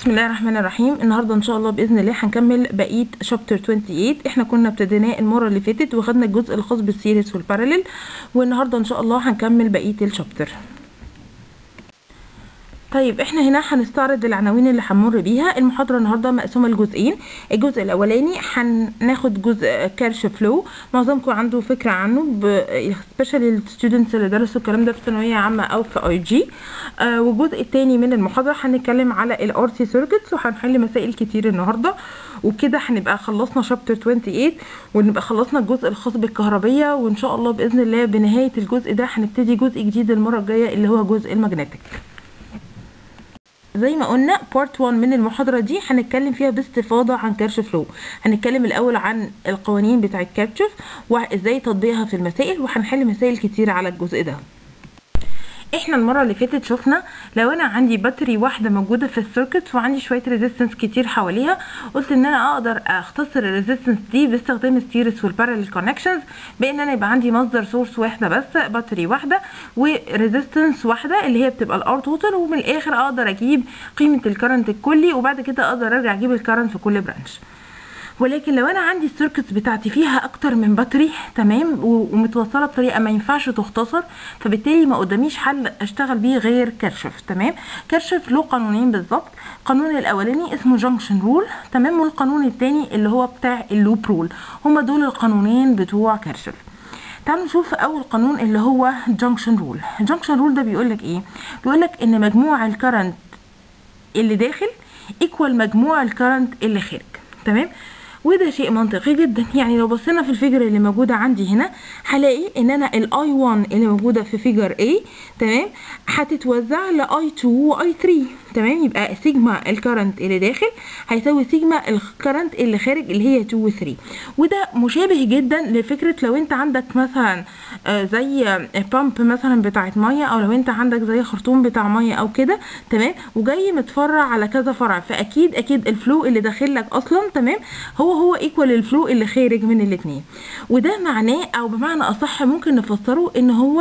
بسم الله الرحمن الرحيم النهارده ان شاء الله باذن الله هنكمل بقيه شابتر 28 احنا كنا ابتديناه المره اللي فاتت وخدنا الجزء الخاص بالسيريس والباراليل والنهارده ان شاء الله هنكمل بقيه الشابتر طيب احنا هنا هنستعرض العناوين اللي هنمر بيها المحاضره النهارده مقسومه لجزئين الجزء الاولاني هناخد جزء كارش فلو معظمكم عنده فكره عنه سبيشالي الستودنتس اللي درسوا الكلام ده في ثانويه عامه او في اي جي آه والجزء الثاني من المحاضره هنتكلم على الار سي سيركتس وهنحل مسائل كتير النهارده وكده هنبقى خلصنا شابتر 28 ونبقى خلصنا الجزء الخاص بالكهربيه وان شاء الله باذن الله بنهايه الجزء ده هنبتدي جزء جديد المره الجايه اللي هو جزء الماجنتيك زي ما قلنا بارت 1 من المحاضرة دي هنتكلم فيها باستفاضة عن كيرش فلو هنتكلم الأول عن القوانين بتاعة كيرشف وازاي تطبيقها في المسائل وهنحل مسائل كتير على الجزء ده احنا المره اللي فاتت شفنا لو انا عندي باتري واحده موجوده في السيركت وعندي شويه ريزيستنس كتير حواليها قلت ان انا اقدر اختصر الريزيستنس دي باستخدام السيريس والبارallel كونكشنز بان انا يبقى عندي مصدر سورس واحده بس باتري واحده وريزيستنس واحده اللي هي بتبقى الار توتال ومن الاخر اقدر اجيب قيمه الكرنت الكلي وبعد كده اقدر ارجع اجيب الكرنت في كل برانش ولكن لو انا عندي السيركتس بتاعتي فيها اكتر من باتري تمام ومتوصله بطريقه ما ينفعش تختصر فبالتالي ما قداميش حل اشتغل بيه غير كرشف تمام كرشف له قانونين بالظبط القانون الاولاني اسمه جانكشن رول تمام والقانون الثاني اللي هو بتاع اللوب رول هما دول القانونين بتوع كرشف تعالوا نشوف اول قانون اللي هو جانكشن رول الجانكشن رول ده بيقول لك ايه بيقول لك ان مجموع الكرنت اللي داخل ايكوال مجموع الكرنت اللي خارج تمام وده شيء منطقي جدا يعني لو بصينا في الفيجر اللي موجوده عندي هنا هلاقي ان انا الاي 1 اللي موجوده في فيجر A تمام هتتوزع لاي 2 واي 3 تمام يبقى سيجما الكرنت اللي داخل هيساوي سيجما الكرنت اللي خارج اللي هي 2 و 3 وده مشابه جدا لفكره لو انت عندك مثلا آه زي بامب مثلا بتاعت ميه او لو انت عندك زي خرطوم بتاع ميه او كده تمام وجاي متفرع على كذا فرع فاكيد اكيد الفلو اللي داخل لك اصلا تمام هو هو ايكوال الفلو اللي خارج من الاثنين وده معناه او بمعنى اصح ممكن نفسره ان هو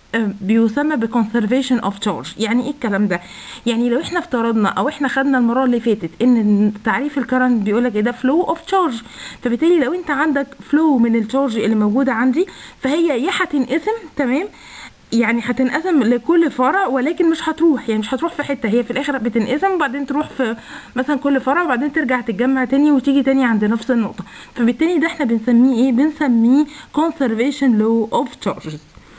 بيسمى بكونسرفيشن اوف تشارج يعني ايه الكلام ده يعني لو احنا افترضنا او احنا خدنا المره اللي فاتت ان تعريف الكرنت بيقول لك ايه ده فلو اوف تشارج فبالتالي لو انت عندك فلو من التشارج اللي موجوده عندي فهي يا هتنقسم تمام يعني هتنقسم لكل فرع ولكن مش هتروح يعني مش هتروح في حته هي في الاخر بتنقسم وبعدين تروح في مثلا كل فرع وبعدين ترجع تتجمع تاني وتيجي تاني عند نفس النقطه فبالتالي ده احنا بنسميه ايه بنسميه conservation law of charges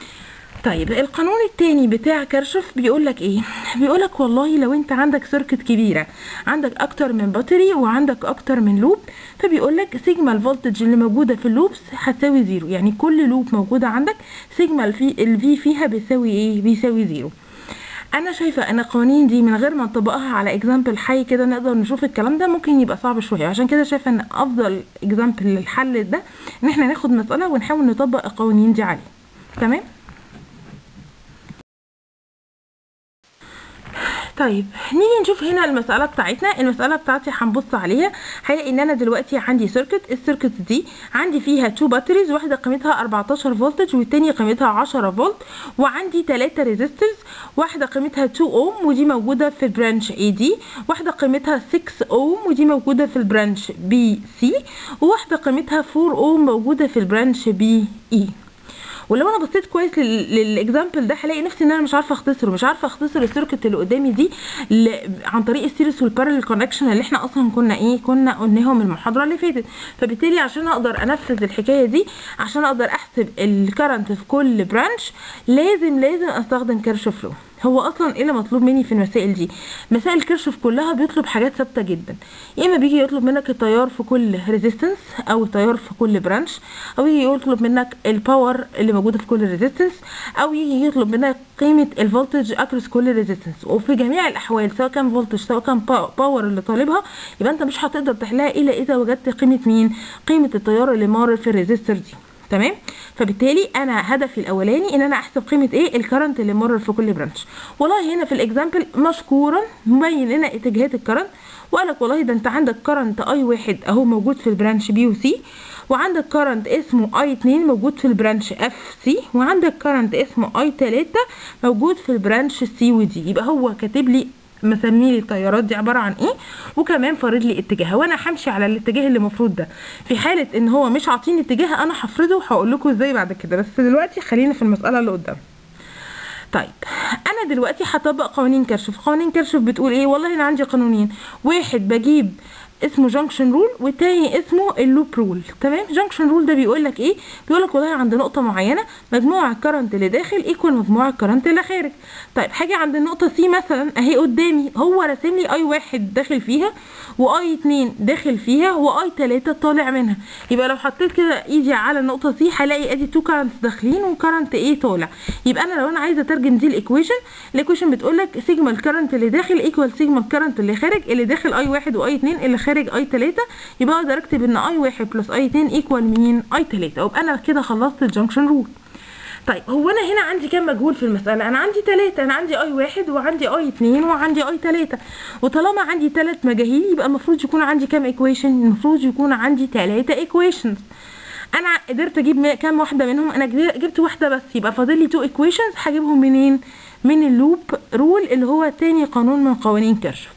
طيب القانون التاني بتاع كرشف بيقول لك ايه بيقول لك والله لو انت عندك سيركت كبيره عندك اكتر من باتري وعندك اكتر من لوب فبيقول لك سيجما الفولتج اللي موجوده في اللوبس هتساوي زيرو يعني كل لوب موجوده عندك سيجما الفي الفي فيها بيساوي ايه بيساوي زيرو انا شايفه ان القوانين دي من غير ما نطبقها على اكزامبل حي كده نقدر نشوف الكلام ده ممكن يبقى صعب شويه عشان كده شايفه ان افضل اكزامبل للحل ده ان احنا ناخد مساله ونحاول نطبق القوانين دي عليه تمام طيب نيجي نشوف هنا المسألة بتاعتنا المسألة بتاعتي هنبص عليها هلاقي ان انا دلوقتي عندي سيركت السيركت دي عندي فيها تو باتريز واحدة قيمتها 14 فولتج والتانية قيمتها 10 فولت وعندي ثلاثة ريزيستورز واحدة قيمتها 2 اوم ودي موجودة في البرانش اي دي واحدة قيمتها 6 اوم ودي موجودة في البرانش بي سي وواحدة قيمتها 4 اوم موجودة في البرانش بي اي ولو انا بصيت كويس للاكزامبل ده هلاقي نفسي ان انا مش عارفه اختصره مش عارفه اختصر السيركت اللي قدامي دي عن طريق السيريس والبارallel كونكشن اللي احنا اصلا كنا ايه كنا قلناهم المحاضره اللي فاتت فبالتالي عشان اقدر انفذ الحكايه دي عشان اقدر احسب الكرنت في كل برانش لازم لازم استخدم كيرش فلو هو اصلا ايه اللي مطلوب مني في المسائل دي مسائل كيرشوف كلها بيطلب حاجات ثابته جدا يا اما بيجي يطلب منك التيار في كل ريزيستنس او التيار في كل برانش او يجي يطلب منك الباور اللي موجوده في كل ريزيستنس او يجي يطلب منك قيمه الفولتج اكروس كل ريزيستنس وفي جميع الاحوال سواء كان فولتج سواء كان باور اللي طالبها يبقى انت مش هتقدر تحلها الا اذا وجدت قيمه مين قيمه التيار اللي مار في الريزيستور دي تمام فبالتالي انا هدفي الاولاني ان انا احسب قيمه ايه الكرنت اللي مر في كل برانش والله هنا في الاكزامبل مشكورا مبين لنا اتجاهات الكرنت وقال لك والله ده انت عندك كرنت اي واحد اهو موجود في البرانش بي وسي وعندك كرنت اسمه اي 2 موجود في البرانش اف سي وعندك كرنت اسمه اي 3 موجود في البرانش سي ودي يبقى هو كاتب لي مسمي لي التيارات دي عباره عن ايه وكمان فارض لي اتجاهها وانا همشي على الاتجاه اللي المفروض ده في حاله ان هو مش عاطيني اتجاه انا هفرضه وهقول لكم ازاي بعد كده بس دلوقتي خلينا في المساله اللي قدام طيب انا دلوقتي هطبق قوانين كيرشوف قوانين كيرشوف بتقول ايه والله انا عندي قانونين واحد بجيب اسمه جانكشن رول والتاني اسمه اللوب رول تمام جانكشن رول ده بيقول لك ايه بيقول لك والله عند نقطه معينه مجموع الكرنت اللي داخل ايكوال مجموع الكرنت اللي خارج طيب حاجه عند النقطه سي مثلا اهي قدامي هو راسم لي اي واحد داخل فيها واي اتنين داخل فيها واي تلاته طالع منها يبقى لو حطيت كده ايدي على النقطه سي هلاقي ادي تو كرنت داخلين وكرنت ايه طالع يبقى انا لو انا عايزه اترجم دي الايكويشن الايكويشن بتقول لك سيجما الكرنت اللي داخل ايكوال سيجما الكرنت اللي خارج اللي داخل اي واحد واي اتنين اللي خارج اي تلاته يبقى اقدر اكتب ان اي واحد بلس اي اتنين ايكوال مين اي تلاته وابقى انا كده خلصت الجنكشن رول طيب هو انا هنا عندي كام مجهول في المسألة انا عندي تلاتة انا عندي اي واحد وعندي اي اتنين وعندي اي تلاتة وطالما عندي تلات مجاهيل يبقى المفروض يكون عندي كام ايكويشن المفروض يكون عندي تلاتة ايكويشنز انا قدرت اجيب كام واحدة منهم انا جبت واحدة بس يبقى فاضل لي تو ايكويشنز هجيبهم منين من اللوب رول اللي هو تاني قانون من قوانين كيرشوف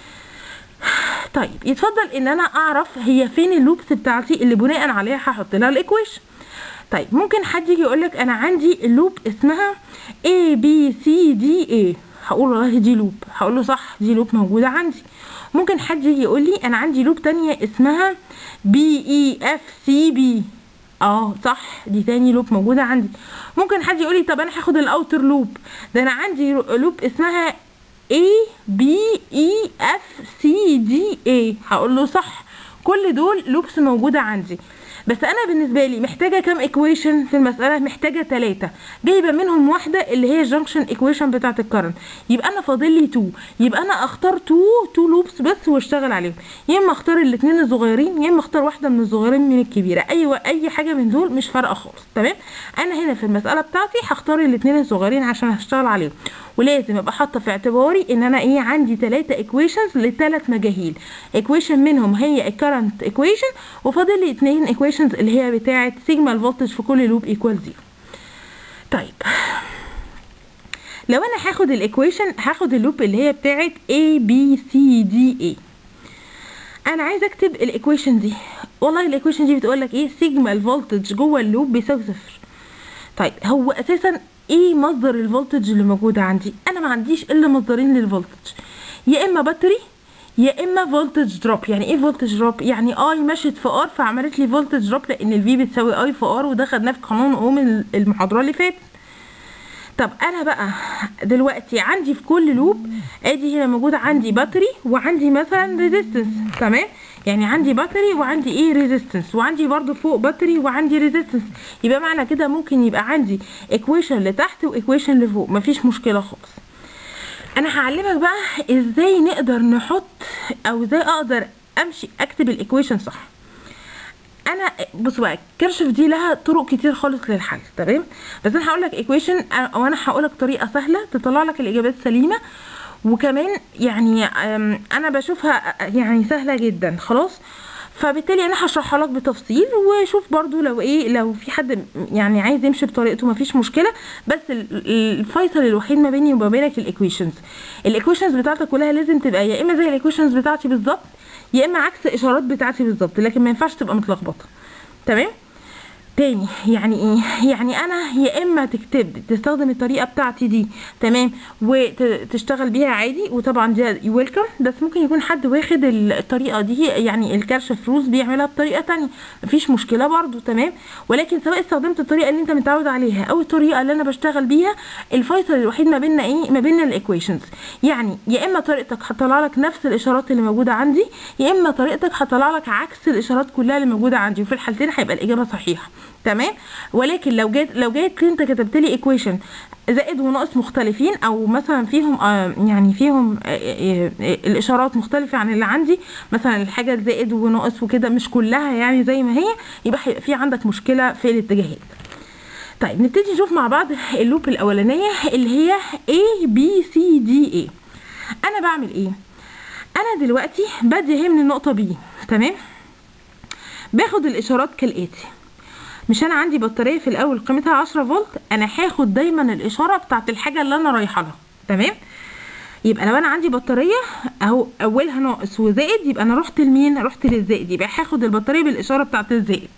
طيب يتفضل ان انا اعرف هي فين اللوبس بتاعتي اللي بناء عليها هحط لها الايكويشن طيب ممكن حد يجي يقول لك انا عندي اللوب اسمها A B C D A هقول والله دي لوب هقول له صح دي لوب موجوده عندي ممكن حد يجي يقول لي انا عندي لوب تانية اسمها B E F C B اه صح دي تاني لوب موجوده عندي ممكن حد يقول لي طب انا هاخد الاوتر لوب ده انا عندي لوب اسمها A B E F C D A هقول له صح كل دول لوبس موجوده عندي بس انا بالنسبه لي محتاجه كام ايكويشن في المساله محتاجه ثلاثة جايبه منهم واحده اللي هي الجنكشن ايكويشن بتاعه الكرنت يبقى انا فاضل لي 2 يبقى انا اختار 2 2 لوبس بس واشتغل عليهم يا اما اختار الاثنين الصغيرين يا اما اختار واحده من الصغيرين من الكبيره اي اي حاجه من دول مش فارقه خالص تمام انا هنا في المساله بتاعتي هختار الاثنين الصغيرين عشان هشتغل عليهم ولازم ابقى حاطه في اعتباري ان انا ايه عندي ثلاثة ايكويشنز لثلاث مجاهيل ايكويشن منهم هي الكرنت ايكويشن وفاضل لي اثنين ايكويشنز اللي هي بتاعه سيجما الفولتج في كل لوب ايكوال زيرو طيب لو انا هاخد الايكويشن هاخد اللوب اللي هي بتاعه A B C D A انا عايزه اكتب الايكويشن دي والله الايكويشن دي بتقول لك ايه سيجما الفولتج جوه اللوب بيساوي صفر طيب هو اساسا ايه مصدر الفولتج اللي موجوده عندي انا ما عنديش الا مصدرين للفولتج يا اما باتري يا اما فولتج دروب يعني ايه فولتج دروب يعني اي مشت في ار فعملت لي فولتج دروب لان الفي بتساوي اي في ار وده خدناه في قانون اوم المحاضره اللي فاتت طب انا بقى دلوقتي عندي في كل لوب ادي هنا موجود عندي باتري وعندي مثلا ريزيستنس تمام يعني عندي باتري وعندي ايه ريزيستنس وعندي برضو فوق باتري وعندي ريزيستنس يبقى معنى كده ممكن يبقى عندي ايكويشن لتحت وايكويشن لفوق مفيش مشكله خالص انا هعلمك بقى ازاي نقدر نحط او ازاي اقدر امشي اكتب الايكويشن صح انا بصوا بقى كيرشوف دي لها طرق كتير خالص للحل تمام بس انا هقول لك ايكويشن او انا هقول لك طريقه سهله تطلع لك الاجابات سليمه وكمان يعني انا بشوفها يعني سهله جدا خلاص فبالتالي انا هشرحها لك بتفصيل وشوف برضو لو ايه لو في حد يعني عايز يمشي بطريقته مفيش مشكله بس الفيصل الوحيد ما بيني وما بينك الايكويشنز الايكويشنز بتاعتك كلها لازم تبقى يا اما زي الايكويشنز بتاعتي بالظبط يا اما عكس الاشارات بتاعتي بالظبط لكن ما ينفعش تبقى متلخبطه تمام تاني يعني ايه يعني انا يا اما تكتب تستخدم الطريقه بتاعتي دي تمام وتشتغل بيها عادي وطبعا دي ويلكم بس ممكن يكون حد واخد الطريقه دي يعني الكرش فلوس بيعملها بطريقه تانية مفيش مشكله برضو تمام ولكن سواء استخدمت الطريقه اللي انت متعود عليها او الطريقه اللي انا بشتغل بيها الفيصل الوحيد ما بيننا ايه ما بيننا الايكويشنز يعني يا اما طريقتك هتطلع لك نفس الاشارات اللي موجوده عندي يا اما طريقتك هتطلع لك عكس الاشارات كلها اللي موجوده عندي وفي الحالتين هيبقى الاجابه صحيحه تمام ولكن لو جيت لو جيت انت كتبت لي ايكويشن زائد وناقص مختلفين او مثلا فيهم آه يعني فيهم آه آه الاشارات مختلفه عن اللي عندي مثلا الحاجه زائد وناقص وكده مش كلها يعني زي ما هي يبقى هيبقى في عندك مشكله في الاتجاهات طيب نبتدي نشوف مع بعض اللوب الاولانيه اللي هي A B C D A انا بعمل ايه انا دلوقتي بادئ هي من النقطه B تمام باخد الاشارات كالاتي مش انا عندي بطاريه في الاول قيمتها 10 فولت انا هاخد دايما الاشاره بتاعت الحاجه اللي انا رايحه لها تمام يبقى لو انا عندي بطاريه اهو اولها ناقص وزائد يبقى انا رحت لمين رحت للزائد يبقى هاخد البطاريه بالاشاره بتاعه الزائد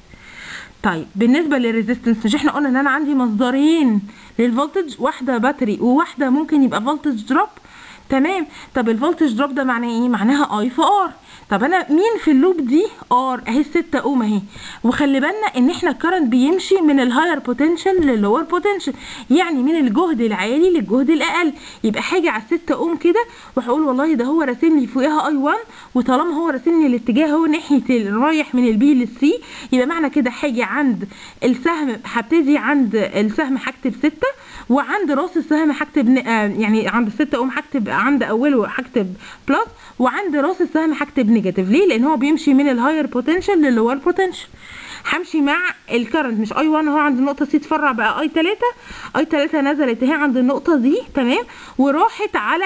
طيب بالنسبه للريزيستنس مش احنا قلنا ان انا عندي مصدرين للفولتج واحده باتري وواحده ممكن يبقى فولتج دروب تمام طب الفولتج دروب ده معناه ايه معناها اي في ار طب انا مين في اللوب دي ار اهي الستة اوم اهي وخلي بالنا ان احنا الكرنت بيمشي من الهاير بوتنشال لللور بوتنشال يعني من الجهد العالي للجهد الاقل يبقى حاجه على الستة اوم كده وهقول والله ده هو راسم لي فوقها اي 1 وطالما هو راسم لي الاتجاه هو ناحيه رايح من البي للسي يبقى معنى كده حاجه عند السهم هبتدي عند السهم هكتب ستة وعند راس السهم هكتب آه يعني عند الستة اوم هكتب عند اوله هكتب بلس وعند راس السهم هكتب نيجاتيف ليه لان هو بيمشي من الهاير بوتنشال لللور بوتنشال همشي مع الكرنت مش اي 1 اهو عند النقطه سي اتفرع بقى اي 3 اي 3 نزلت اهي عند النقطه دي تمام وراحت على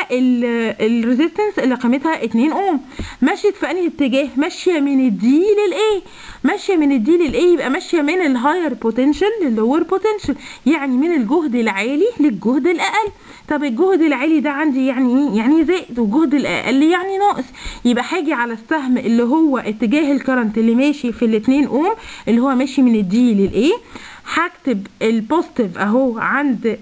الريزيستنس اللي قيمتها 2 اوم مشيت في انهي اتجاه ماشيه من الدي للاي ماشيه من الدي للاي يبقى ماشيه من الهاير بوتنشال لللور بوتنشال يعني من الجهد العالي للجهد الاقل طب الجهد العالي ده عندي يعني ايه يعني زائد والجهد الاقل يعني ناقص يبقى هاجي على السهم اللي هو اتجاه الكرنت اللي ماشي في الاتنين اوم اللي هو ماشي من الدي للاي هكتب البوزيتيف اهو عند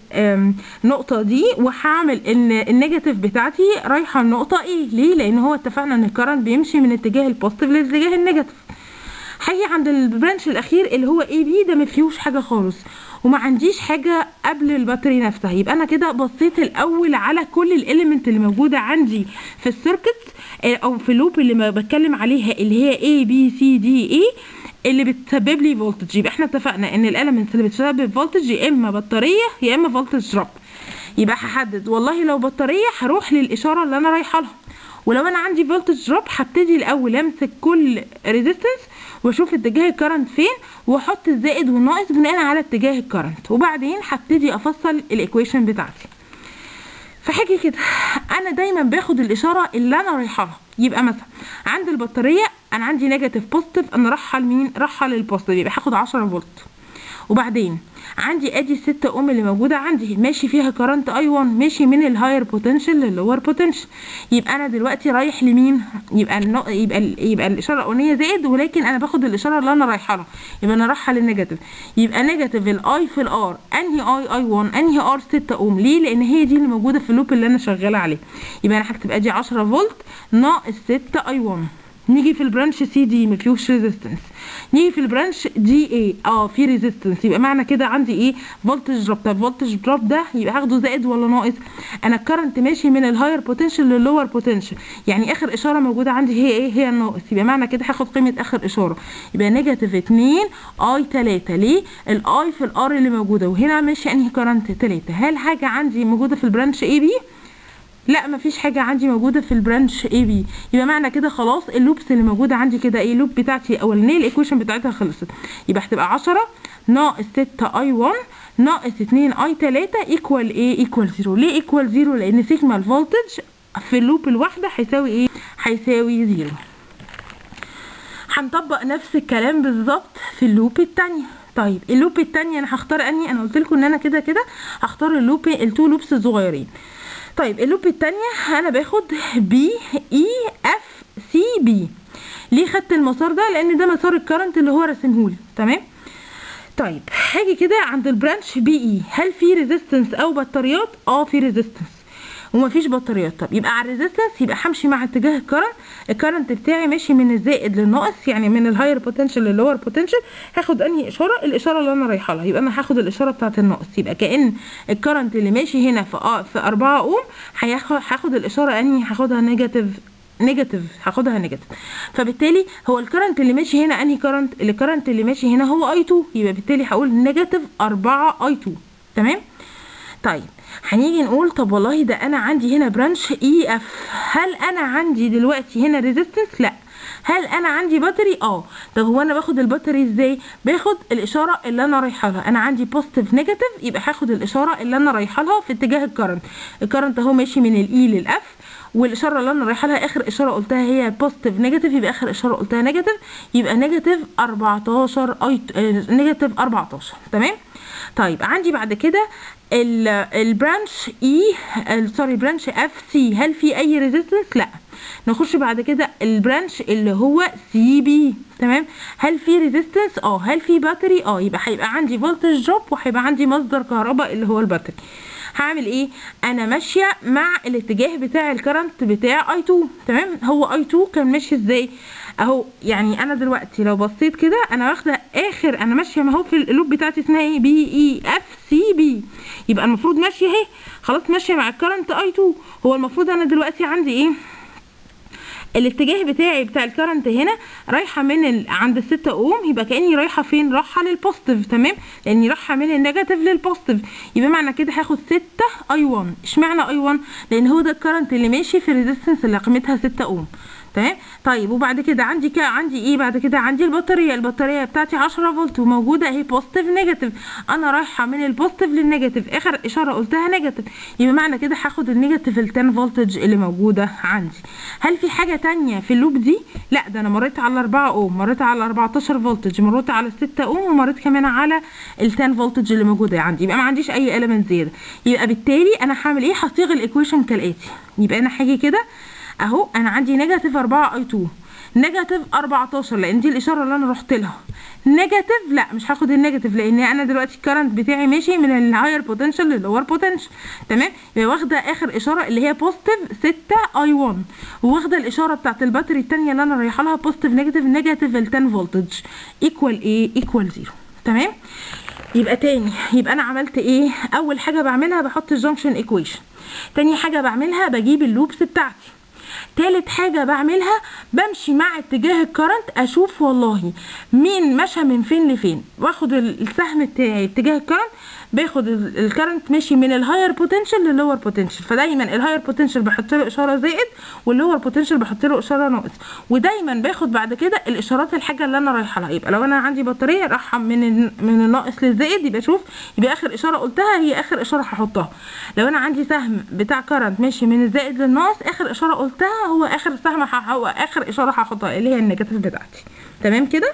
النقطه دي وهعمل ان النيجاتيف بتاعتي رايحه النقطه ايه ليه لان هو اتفقنا ان الكرنت بيمشي من اتجاه البوزيتيف لاتجاه النيجاتيف هاجي عند البرانش الاخير اللي هو اي بي ده ما فيهوش حاجه خالص وما عنديش حاجه قبل الباتري نفسها يبقى انا كده بصيت الاول على كل الاليمنت اللي موجوده عندي في السيركت او في اللوب اللي بتكلم عليها اللي هي A B C D E اللي بتسبب لي فولتج يبقى احنا اتفقنا ان الاليمنت اللي بتسبب فولتج يا اما بطاريه يا اما فولتج دروب يبقى هحدد والله لو بطاريه هروح للاشاره اللي انا رايحه لها ولو انا عندي فولتج دروب هبتدي الاول امسك كل ريزيستنس واشوف اتجاه الكرنت فين واحط الزائد والناقص بناء على اتجاه الكرنت وبعدين هبتدي افصل الايكويشن بتاعتي فحاجه كده انا دايما باخد الاشاره اللي انا رايحه لها يبقى مثلا عند البطاريه انا عندي نيجاتيف بوزيتيف انا رايحه لمين رايحه للبوزيتيف يبقى هاخد 10 فولت وبعدين عندي ادي الستة اوم اللي موجوده عندي ماشي فيها كرنت اي 1 ماشي من الهاير بوتنشال لللور بوتنشال يبقى انا دلوقتي رايح لمين يبقى النق... يبقى ال... يبقى الاشاره الاولانيه زائد ولكن انا باخد الاشاره اللي انا رايحه لها يبقى انا رايحه للنيجاتيف يبقى نيجاتيف الاي في الار انهي اي اي 1 انهي ار 6 اوم ليه لان هي دي اللي موجوده في اللوب اللي انا شغاله عليه يبقى انا هكتب ادي 10 فولت ناقص 6 اي 1 نيجي في البرانش سي دي ما فيهوش ريزيستنس نيجي في البرانش دي اي اه في ريزيستنس يبقى معنى كده عندي ايه فولتج دروب طب فولتج دروب ده يبقى هاخده زائد ولا ناقص انا الكرنت ماشي من الهاير بوتنشال لللور بوتنشال يعني اخر اشاره موجوده عندي هي ايه هي الناقص يبقى معنى كده هاخد قيمه اخر اشاره يبقى نيجاتيف 2 اي 3 ليه الاي في الار اللي موجوده وهنا ماشي انهي كرنت 3 هل حاجه عندي موجوده في البرانش اي بي لا مفيش حاجة عندي موجودة في البرانش اي بي يبقى معنى كده خلاص اللوبس اللي موجودة عندي كده ايه اللوب بتاعتي الاولانية الايكويشن بتاعتها خلصت يبقى هتبقى 10 ناقص 6 اي 1 ناقص 2 اي 3 ايكوال ايه ايكوال 0 ليه ايكوال 0 لان سيجما الفولتج في اللوب الواحدة هيساوي ايه هيساوي 0 هنطبق نفس الكلام بالظبط في اللوب التانية طيب اللوب التانية انا هختار انهي انا قلت لكم ان انا كده كده هختار اللوب التو لوبس الصغيرين طيب اللوب التانية انا باخد بي اي اف سي بي ليه خدت المسار ده لان ده مسار الكرنت اللي هو راسمهولي تمام طيب هاجي كده عند البرانش بي اي هل في ريزيستنس او بطاريات اه في ريزيستنس ومفيش بطاريات طب يبقى على الريزيستنس يبقى همشي مع اتجاه الكرنت الكرنت بتاعي ماشي من الزائد للناقص يعني من الهاير بوتنشال للور بوتنشال هاخد انهي اشاره الاشاره اللي انا رايحه لها يبقى انا هاخد الاشاره بتاعه الناقص يبقى كان الكرنت اللي ماشي هنا في آه في 4 اوم هاخد الاشاره انهي هاخدها نيجاتيف نيجاتيف هاخدها نيجاتيف فبالتالي هو الكرنت اللي ماشي هنا انهي كرنت الكرنت اللي ماشي هنا هو اي 2 يبقى بالتالي هقول نيجاتيف 4 اي 2 تمام طيب هنيجي نقول طب والله ده انا عندي هنا برانش اي اف هل انا عندي دلوقتي هنا ريزيستنس لا هل انا عندي باتري اه طب هو انا باخد الباتري ازاي باخد الاشاره اللي انا رايحه لها انا عندي بوزيتيف نيجاتيف يبقى هاخد الاشاره اللي انا رايحه لها في اتجاه الكرنت الكرنت اهو ماشي من الاي للاف والاشاره اللي انا رايحه لها اخر اشاره قلتها هي بوزيتيف نيجاتيف يبقى اخر اشاره قلتها نيجاتيف يبقى نيجاتيف 14 اي نيجاتيف 14 تمام طيب عندي بعد كده البرانش اي سوري برانش اف سي هل في اي ريزيستنس لا نخش بعد كده البرانش اللي هو سي بي تمام هل في ريزيستنس اه هل في باتري اه يبقى هيبقى عندي فولتج دروب وهيبقى عندي مصدر كهرباء اللي هو الباتري هعمل ايه انا ماشيه مع الاتجاه بتاع الكرنت بتاع اي 2 تمام هو اي 2 كان ماشي ازاي اهو يعني انا دلوقتي لو بصيت كده انا واخده اخر انا ماشيه ما هو في اللوب بتاعتي اسمها ايه بي اي اف سي بي يبقى المفروض ماشيه اهي خلاص ماشيه مع الكرنت اي 2 هو المفروض انا دلوقتي عندي ايه الاتجاه بتاعي بتاع الكرنت هنا رايحه من ال... عند الستة اوم يبقى كاني رايحه فين رايحه للبوزيتيف تمام لاني رايحه من النيجاتيف للبوزيتيف يبقى معنى كده هاخد 6 اي 1 اشمعنى اي 1 لان هو ده الكرنت اللي ماشي في الريزيستنس اللي قيمتها 6 اوم تمام طيب وبعد كده عندي كا عندي ايه بعد كده عندي البطاريه البطاريه بتاعتي 10 فولت وموجوده اهي بوزيتيف نيجاتيف انا رايحه من البوزيتيف للنيجاتيف اخر اشاره قلتها نيجاتيف يبقى معنى كده هاخد النيجاتيف ال 10 فولتج اللي موجوده عندي هل في حاجه تانية في اللوب دي لا ده انا مريت على 4 اوم مريت على 14 فولتج مريت على 6 اوم ومريت كمان على ال 10 فولتج اللي موجوده عندي يبقى ما عنديش اي اليمنت زياده يبقى بالتالي انا هعمل ايه هصيغ الايكويشن كالاتي يبقى انا هاجي كده اهو انا عندي نيجاتيف 4 اي 2 نيجاتيف 14 لان دي الاشاره اللي انا رحت لها نيجاتيف لا مش هاخد النيجاتيف لان انا دلوقتي الكرنت بتاعي ماشي من الهاير بوتنشال للور بوتنشال تمام يبقى واخده اخر اشاره اللي هي بوزيتيف 6 اي 1 وواخده الاشاره بتاعت الباتري الثانيه اللي انا رايحه لها بوزيتيف نيجاتيف نيجاتيف ال 10 فولتج ايكوال ايه ايكوال 0 تمام يبقى تاني يبقى انا عملت ايه اول حاجه بعملها بحط الجنكشن ايكويشن تاني حاجه بعملها بجيب اللوبس بتاعتي تالت حاجة بعملها بمشي مع اتجاه الكرنت اشوف والله مين مشى من فين لفين واخد السهم بتاعي اتجاه الكرنت باخد الكرنت ماشي من الهاير بوتنشال للور بوتنشال فدايما الهاير بوتنشال بحط له اشاره زائد واللور بوتنشال بحط له اشاره ناقص ودايما باخد بعد كده الاشارات الحاجه اللي انا رايحه لها يبقى لو انا عندي بطاريه رايحه من من الناقص للزائد يبقى شوف يبقى اخر اشاره قلتها هي اخر اشاره هحطها لو انا عندي سهم بتاع كرنت ماشي من الزائد للناقص اخر اشاره قلتها هو اخر سهم هو اخر اشاره هحطها اللي هي النيجاتيف بتاعتي تمام كده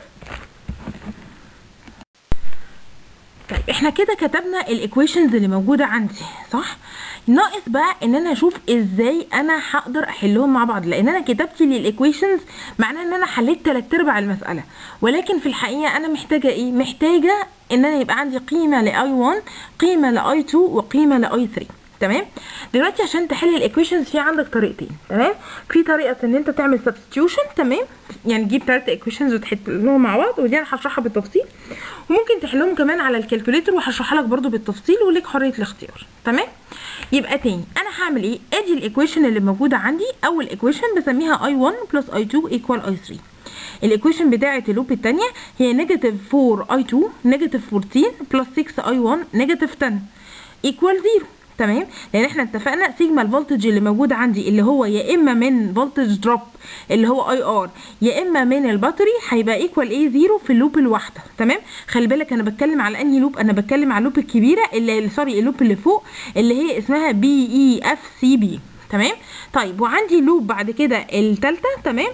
طيب احنا كده كتبنا الايكويشنز اللي موجوده عندي صح ناقص بقى ان انا اشوف ازاي انا هقدر احلهم مع بعض لان انا كتابتي للايكويشنز معناه ان انا حليت تلات ارباع المساله ولكن في الحقيقه انا محتاجه ايه محتاجه ان انا يبقى عندي قيمه لاي 1 قيمه لاي 2 وقيمه لاي 3 تمام دلوقتي عشان تحل الايكويشنز في عندك طريقتين تمام في طريقه ان انت تعمل سبستيوشن تمام يعني تجيب ثلاثه ايكويشنز وتحلهم مع بعض ودي انا هشرحها بالتفصيل وممكن تحلهم كمان على الكالكوليتر وهشرحها لك برده بالتفصيل وليك حريه الاختيار تمام يبقى تاني انا هعمل ايه ادي الايكويشن اللي موجوده عندي اول ايكويشن بسميها اي 1 بلس اي 2 ايكوال اي 3 الايكويشن بتاعه اللوب الثانيه هي نيجاتيف 4 اي 2 نيجاتيف 14 بلس 6 اي 1 نيجاتيف 10 ايكوال 0 تمام لان احنا اتفقنا سيجما الفولتج اللي موجود عندي اللي هو يا اما من فولتج دروب اللي هو اي ار يا اما من الباتري هيبقى ايكوال ايه زيرو في اللوب الواحده تمام خلي بالك انا بتكلم على انهي لوب انا بتكلم على اللوب الكبيره اللي سوري اللوب اللي فوق اللي هي اسمها بي اي اف سي بي تمام طيب وعندي لوب بعد كده الثالثه تمام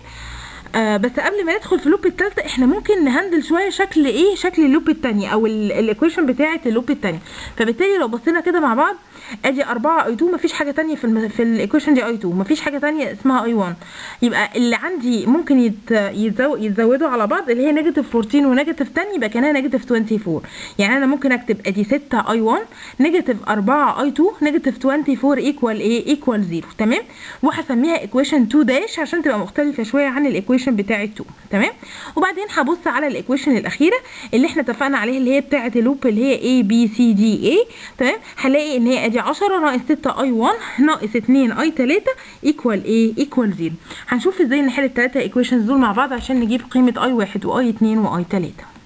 آه بس قبل ما ندخل في اللوب الثالثه احنا ممكن نهندل شويه شكل ايه شكل اللوب الثانيه او الايكويشن بتاعه اللوب الثانيه فبالتالي لو بصينا كده مع بعض ادي 4 اي 2 مفيش حاجه تانية في الم... في الايكويشن دي اي 2 مفيش حاجه تانية اسمها اي 1 يبقى اللي عندي ممكن يت... يتزو... يتزودوا على بعض اللي هي نيجاتيف 14 ونيجاتيف 10 يبقى كانها نيجاتيف 24 يعني انا ممكن اكتب ادي 6 اي 1 نيجاتيف 4 اي 2 نيجاتيف 24 ايكوال ايه ايكوال 0 تمام وهسميها ايكويشن 2 داش عشان تبقى مختلفه شويه عن الايكويشن بتاعه 2 تمام وبعدين هبص على الايكويشن الاخيره اللي احنا اتفقنا عليها اللي هي بتاعه اللوب اللي هي اي بي سي دي اي تمام هلاقي ان هي ادي 10 ناقص 6 اي 1 ناقص 2 اي 3 ايكوال ايه ايكوال 0 هنشوف ازاي نحل الثلاثه ايكويشنز دول مع بعض عشان نجيب قيمه اي 1 واي 2 واي 3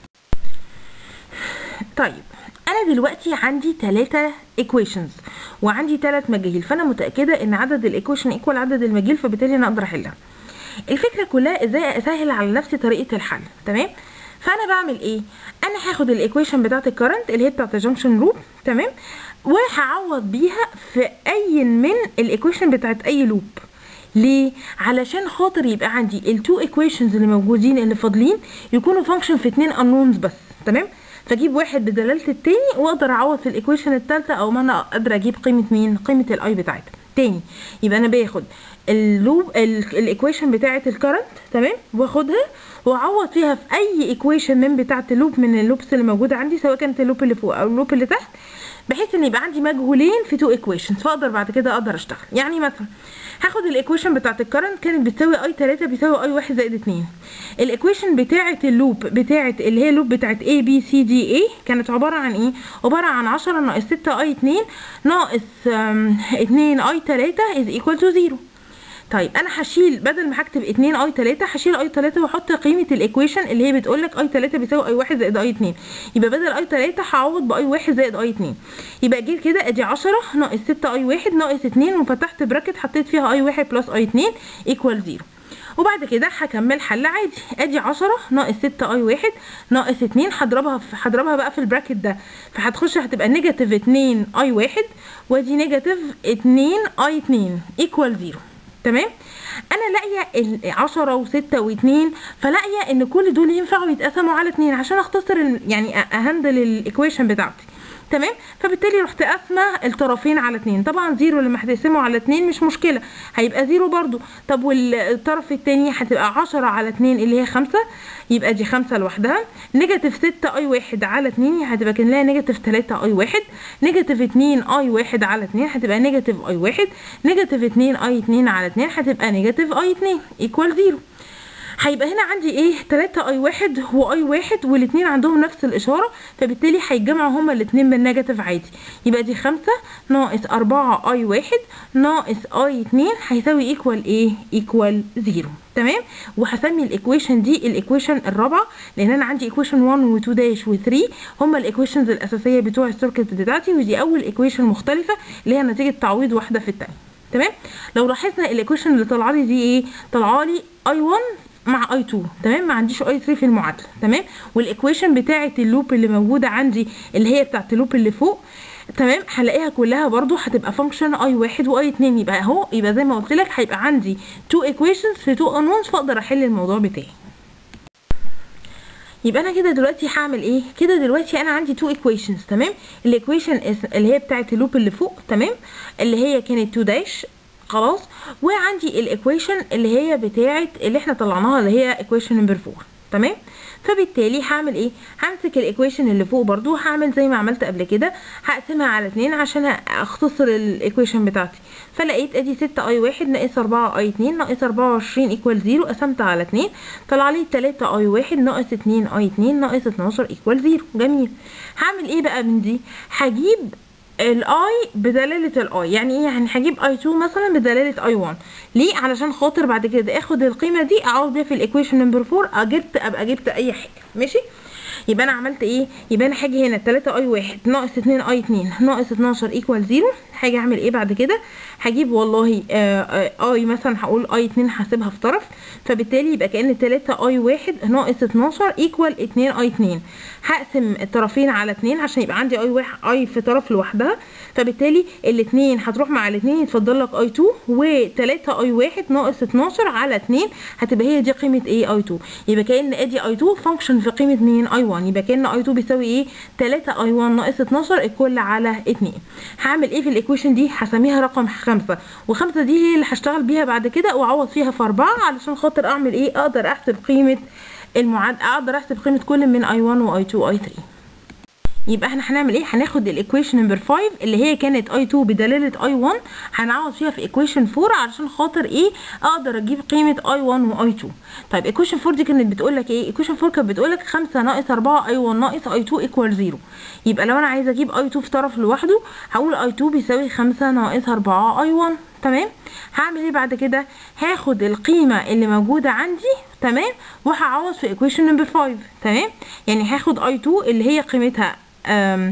طيب انا دلوقتي عندي ثلاثة ايكويشنز وعندي ثلاث مجاهيل فانا متاكده ان عدد الايكويشن ايكوال عدد المجاهيل فبالتالي انا اقدر احلها الفكره كلها ازاي اسهل على نفسي طريقه الحل تمام فانا بعمل ايه انا هاخد الايكويشن بتاعه الكرنت اللي هي بتاعه الجنكشن لوب تمام وهعوض بيها في اي من الايكويشن بتاعه اي لوب ليه علشان خاطر يبقى عندي التو ايكويشنز اللي موجودين اللي فاضلين يكونوا فانكشن في اتنين انونز بس تمام فاجيب واحد بدلاله التاني واقدر اعوض في الايكويشن التالتة او ما انا قادره اجيب قيمه مين قيمه الاي بتاعتها تاني يبقى انا باخد اللوب الايكويشن بتاعه الكرنت تمام واخدها واعوض فيها في اي ايكويشن من بتاعه اللوب من اللوبس اللي موجوده عندي سواء كانت اللوب اللي فوق او اللوب اللي تحت بحيث ان يبقى عندي مجهولين في تو ايكويشنز فاقدر بعد كده اقدر اشتغل يعني مثلا هاخد الايكويشن بتاعه الكرنت كانت بتساوي اي 3 بيساوي اي 1 زائد 2 الايكويشن بتاعه اللوب بتاعه اللي هي اللوب بتاعه A B C D A كانت عباره عن ايه عباره عن 10 ناقص 6 اي 2 ناقص 2 اي 3 از ايكوال تو 0 طيب انا هشيل بدل ما هكتب 2 اي 3 هشيل اي 3 واحط قيمه الايكويشن اللي هي بتقول لك اي 3 بيساوي اي 1 زائد اي 2 يبقى بدل اي 3 هعوض باي 1 زائد اي 2 يبقى جيت كده ادي 10 ناقص 6 اي 1 ناقص 2 وفتحت براكت حطيت فيها اي 1 بلس اي 2 ايكوال 0 وبعد كده هكمل حل عادي ادي 10 ناقص 6 اي 1 ناقص 2 هضربها في هضربها بقى في البراكت ده فهتخش هتبقى نيجاتيف 2 اي 1 وادي نيجاتيف 2 اي 2 ايكوال 0 تمام انا لاقيه 10 و6 و2 فلاقيه ان كل دول ينفعوا يتقسموا على 2 عشان اختصر يعني اهندل الايكويشن بتاعتي تمام فبالتالي رحت قاسمه الطرفين على 2 طبعا زيرو لما هتقسمه على 2 مش مشكله هيبقى زيرو برضو طب والطرف التاني هتبقى 10 على 2 اللي هي 5 يبقى دي 5 لوحدها نيجاتيف 6 اي 1 على 2 هتبقى كان لها نيجاتيف 3 اي 1 نيجاتيف 2 اي 1 على 2 هتبقى نيجاتيف اي 1 نيجاتيف 2 اي 2 على 2 هتبقى نيجاتيف اي 2 ايكوال 0 هيبقى هنا عندي ايه 3 اي واحد واي واحد والاتنين عندهم نفس الاشاره فبالتالي هيتجمعوا هما الاتنين بالنيجاتيف عادي يبقى دي 5 ناقص 4 اي واحد ناقص اي 2 هيساوي ايكوال ايه ايكوال 0 تمام وهسمي الايكويشن دي الايكويشن الرابعه لان انا عندي ايكويشن 1 و2 داش و3 هما الايكويشنز الاساسيه بتوع السيركت بتاعتي ودي اول ايكويشن مختلفه اللي هي نتيجه تعويض واحده في الثانيه تمام لو لاحظنا الايكويشن اللي طالعه لي دي ايه طالعه لي اي 1 مع اي 2 تمام ما عنديش اي 3 في المعادله تمام والايكويشن بتاعه اللوب اللي موجوده عندي اللي هي بتاعه اللوب اللي فوق تمام هلاقيها كلها برضو هتبقى فانكشن اي واحد واي اتنين يبقى اهو يبقى زي ما قلت لك هيبقى عندي تو ايكويشنز في تو انونز فاقدر احل الموضوع بتاعي يبقى انا كده دلوقتي هعمل ايه كده دلوقتي انا عندي تو ايكويشنز تمام الايكويشن اللي هي بتاعه اللوب اللي فوق تمام اللي هي كانت 2 داش خلاص وعندي الايكويشن اللي هي بتاعه اللي احنا طلعناها اللي هي ايكويشن نمبر 4 تمام فبالتالي هعمل ايه همسك الايكويشن اللي فوق برضو هعمل زي ما عملت قبل كده هقسمها على 2 عشان اختصر الايكويشن بتاعتي فلقيت ادي 6 اي 1 ناقص 4 اي 2 ناقص 24 ايكوال 0 قسمت على 2 طلع لي 3 اي 1 ناقص 2 اي 2 ناقص 12 ايكوال 0 جميل هعمل ايه بقى من دي هجيب الاي بدلاله الاي يعني ايه يعني هجيب اي 2 مثلا بدلاله اي 1 ليه علشان خاطر بعد كده اخد القيمه دي اعوض بيها في الايكويشن نمبر 4 جبت ابقى جبت اي حاجه ماشي يبقى انا عملت ايه يبقى انا هاجي هنا 3 اي 1 ناقص 2 اي 2 ناقص 12 ايكوال 0 هاجي اعمل ايه بعد كده هجيب والله آه آه اي مثلا هقول اي 2 هسيبها في طرف فبالتالي يبقى كان 3 اي 1 ناقص 12 ايكوال 2 اي 2 هقسم الطرفين على 2 عشان يبقى عندي اي 1 اي في طرف لوحدها فبالتالي الاثنين هتروح مع الاثنين يتفضل لك اي 2 و3 اي 1 ناقص 12 على 2 هتبقى هي دي قيمه ايه اي 2 يبقى كان ادي اي 2 فانكشن في قيمه مين اي 1 يبقى كان اي 2 بيساوي ايه 3 اي 1 ناقص 12 الكل على 2 هعمل ايه في الايكويشن دي هسميها رقم 5 و5 دي هي اللي هشتغل بيها بعد كده واعوض فيها في 4 علشان خاطر اعمل ايه اقدر احسب قيمه المعاد اقدر احسب قيمه كل من اي 1 واي 2 واي 3 يبقى احنا هنعمل ايه هناخد الايكويشن نمبر 5 اللي هي كانت اي 2 بدلاله اي 1 هنعوض فيها في ايكويشن 4 علشان خاطر ايه اقدر اجيب قيمه اي 1 واي 2 طيب ايكويشن 4 دي كانت بتقول لك ايه ايكويشن 4 كانت بتقول لك 5 ناقص 4 اي 1 ناقص اي 2 ايكوال 0 يبقى لو انا عايزه اجيب اي 2 في طرف لوحده هقول اي 2 بيساوي 5 ناقص 4 اي 1 تمام هعمل ايه بعد كده هاخد القيمه اللي موجوده عندي تمام وهعوض في ايكويشن نمبر 5 تمام يعني هاخد اي 2 اللي هي قيمتها أم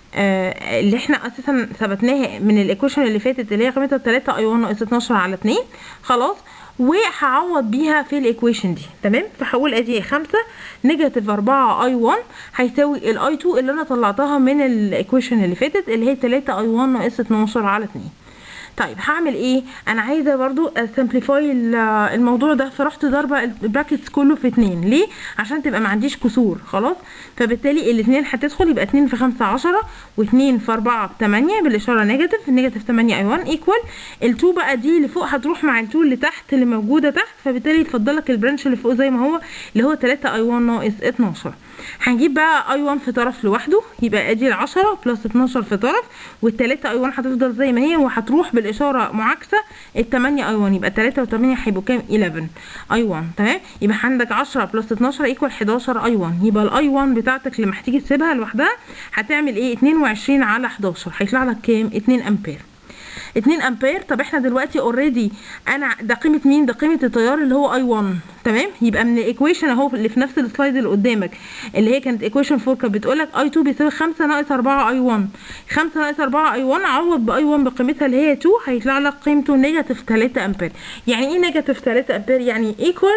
آه اللي احنا اساسا ثبتناها من الايكويشن اللي فاتت اللي هي قيمتها 3 اي 1 ناقص 12 على 2 خلاص وهعوض بيها في الايكويشن دي تمام فهقول ادي 5 نيجاتيف 4 اي 1 هيساوي الاي 2 اللي انا طلعتها من الايكويشن اللي فاتت اللي هي 3 اي 1 ناقص 12 على 2 طيب هعمل ايه انا عايزه برضو اسمبليفاي الموضوع ده فرحت ضاربه البراكتس كله في اتنين ليه عشان تبقى ما عنديش كسور خلاص فبالتالي الاتنين هتدخل يبقى اتنين في خمسة عشرة واتنين في اربعة بتمانية بالاشاره نيجاتيف النيجاتيف تمانية اي 1 ايكوال التو بقى دي اللي فوق هتروح مع التو اللي تحت اللي موجوده تحت فبالتالي يتفضل لك البرانش اللي فوق زي ما هو اللي هو 3 اي 1 ناقص 12 هنجيب بقى اي 1 في طرف لوحده يبقى ادي ال 10 بلس 12 في طرف والتلاتة اي 1 هتفضل زي ما هي وهتروح بالاشاره معاكسه ال 8 اي 1 يبقى 3 و8 هيبقوا كام 11 اي 1 تمام يبقى عندك 10 بلس 12 ايكوال 11 اي 1 يبقى الاي 1 بتاعتك لما هتيجي تسيبها لوحدها هتعمل ايه 22 على 11 هيطلع لك كام 2 امبير 2 امبير طب احنا دلوقتي اوريدي انا ده قيمه مين ده قيمه التيار اللي هو اي 1 تمام يبقى من الايكويشن اهو اللي في نفس السلايد اللي قدامك اللي هي كانت ايكويشن 4 كانت بتقول لك اي 2 بيساوي 5 ناقص 4 اي 1 5 ناقص 4 اي 1 عوض باي 1 بقيمتها اللي هي 2 هيطلع لك قيمته نيجاتيف 3 امبير يعني ايه نيجاتيف 3 امبير يعني ايكوال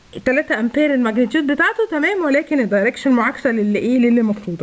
3 امبير الماجنتيود بتاعته تمام ولكن الدايركشن معاكسه للي ايه للي مفروضه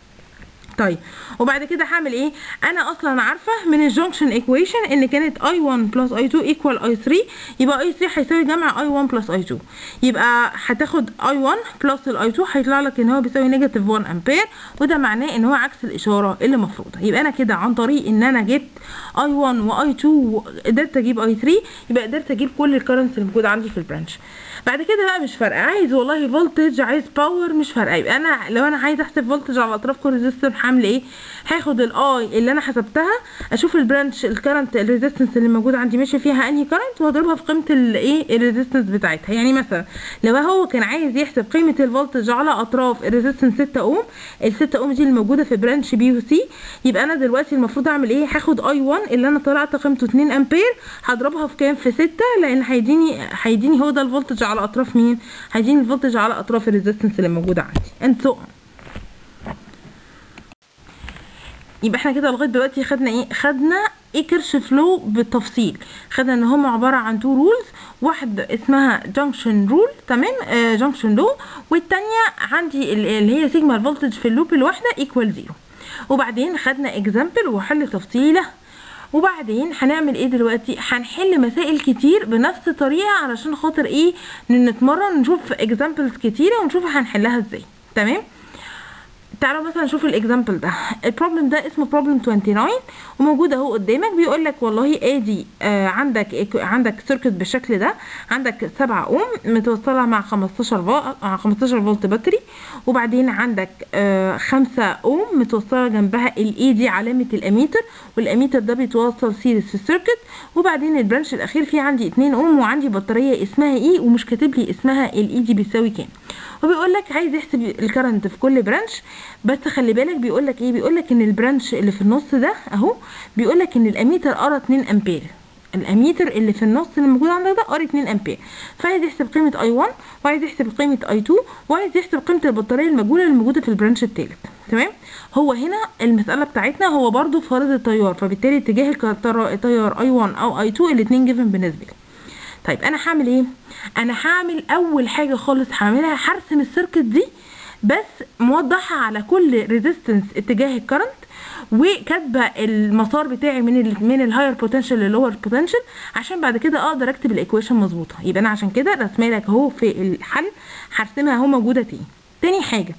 طيب وبعد كده هعمل ايه انا اصلا عارفه من الجنكشن ايكويشن ان كانت اي 1 بلس اي 2 ايكوال اي 3 يبقى اي 3 هيساوي جمع اي 1 بلس اي 2 يبقى هتاخد اي 1 بلس الاي 2 هيطلع لك ان هو بيساوي نيجاتيف 1 امبير وده معناه ان هو عكس الاشاره اللي مفروضه يبقى انا كده عن طريق ان انا جبت اي 1 واي 2 قدرت اجيب اي 3 يبقى قدرت اجيب كل الكرنتس اللي موجوده عندي في البرانش بعد كده بقى مش فارقه عايز والله فولتج عايز باور مش فارقه يبقى انا لو انا عايز احسب فولتج على اطراف كل ريزيستور هعمل ايه هاخد الاي اللي انا حسبتها اشوف البرانش الكرنت الريزيستنس اللي موجود عندي ماشي فيها انهي كرنت واضربها في قيمه الايه الريزيستنس بتاعتها يعني مثلا لو هو كان عايز يحسب قيمه الفولتج على اطراف الريزيستنس 6 اوم ال 6 اوم دي اللي موجوده في برانش بي وسي يبقى انا دلوقتي المفروض اعمل ايه هاخد اي 1 اللي انا طلعت قيمته 2 امبير هضربها في كام في 6 لان هيديني هيديني هو ده الفولتج على اطراف مين هيديني الفولتج على اطراف الريزيستنس اللي موجوده عندي اند سو يبقى احنا كده لغايه دلوقتي خدنا ايه خدنا ايه كيرش فلو بالتفصيل خدنا ان هم عباره عن تو رولز واحد اسمها جانكشن رول تمام آه جانكشن لو والتانية عندي اللي هي سيجما الفولتج في اللوب الواحده ايكوال زيرو وبعدين خدنا اكزامبل وحل تفصيله وبعدين هنعمل ايه دلوقتي هنحل مسائل كتير بنفس الطريقه علشان خاطر ايه نتمرن نشوف اكزامبلز كتيره ونشوف هنحلها ازاي تمام تعالوا مثلا نشوف الاكزامبل ده البروبلم ده اسمه بروبلم 29 وموجود اهو قدامك بيقول لك والله ادي آه عندك عندك سيركت بالشكل ده عندك 7 اوم متوصله مع 15 فولت مع 15 فولت باتري وبعدين عندك آه 5 اوم متوصله جنبها الاي دي علامه الاميتر والاميتر ده بيتوصل سيريس في السيركت وبعدين البرانش الاخير فيه عندي 2 اوم وعندي بطاريه اسمها ايه ومش كاتب لي اسمها الاي دي بيساوي كام وبيقول لك عايز يحسب الكرنت في كل برانش بس خلي بالك بيقول لك ايه بيقول لك ان البرانش اللي في النص ده اهو بيقول لك ان الاميتر قرا 2 امبير الاميتر اللي في النص اللي موجود عندك ده قرا 2 امبير فعايز يحسب قيمه اي 1 وعايز يحسب قيمه اي 2 وعايز يحسب قيمه البطاريه المجهوله اللي موجوده في البرانش الثالث تمام هو هنا المساله بتاعتنا هو برضو فارض التيار فبالتالي اتجاه التيار اي 1 او اي 2 الاثنين جيفن بالنسبه لي طيب انا هعمل ايه انا هعمل اول حاجه خالص هعملها هرسم السيركت دي بس موضحه على كل ريزيستنس اتجاه الكرنت وكاتبه المسار بتاعي من ال من الهاير بوتنشال للور بوتنشال عشان بعد كده اقدر اكتب الايكويشن مظبوطه يبقى انا عشان كده رسمه لك اهو في الحل هرسمها اهو موجوده تاني تاني حاجه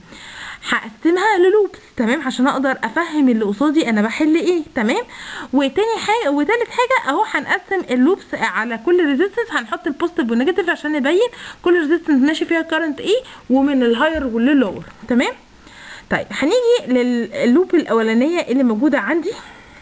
هقسمها للوبس تمام عشان اقدر افهم اللي قصادي انا بحل ايه تمام وتاني حاجه وتالت حاجه اهو هنقسم اللوبس على كل ريزيستنس هنحط البوزيتيف والنيجاتيف عشان نبين كل ريزيستنس ماشي فيها كارنت ايه ومن الهاير لللور تمام طيب هنيجي لللوب الاولانيه اللي موجوده عندي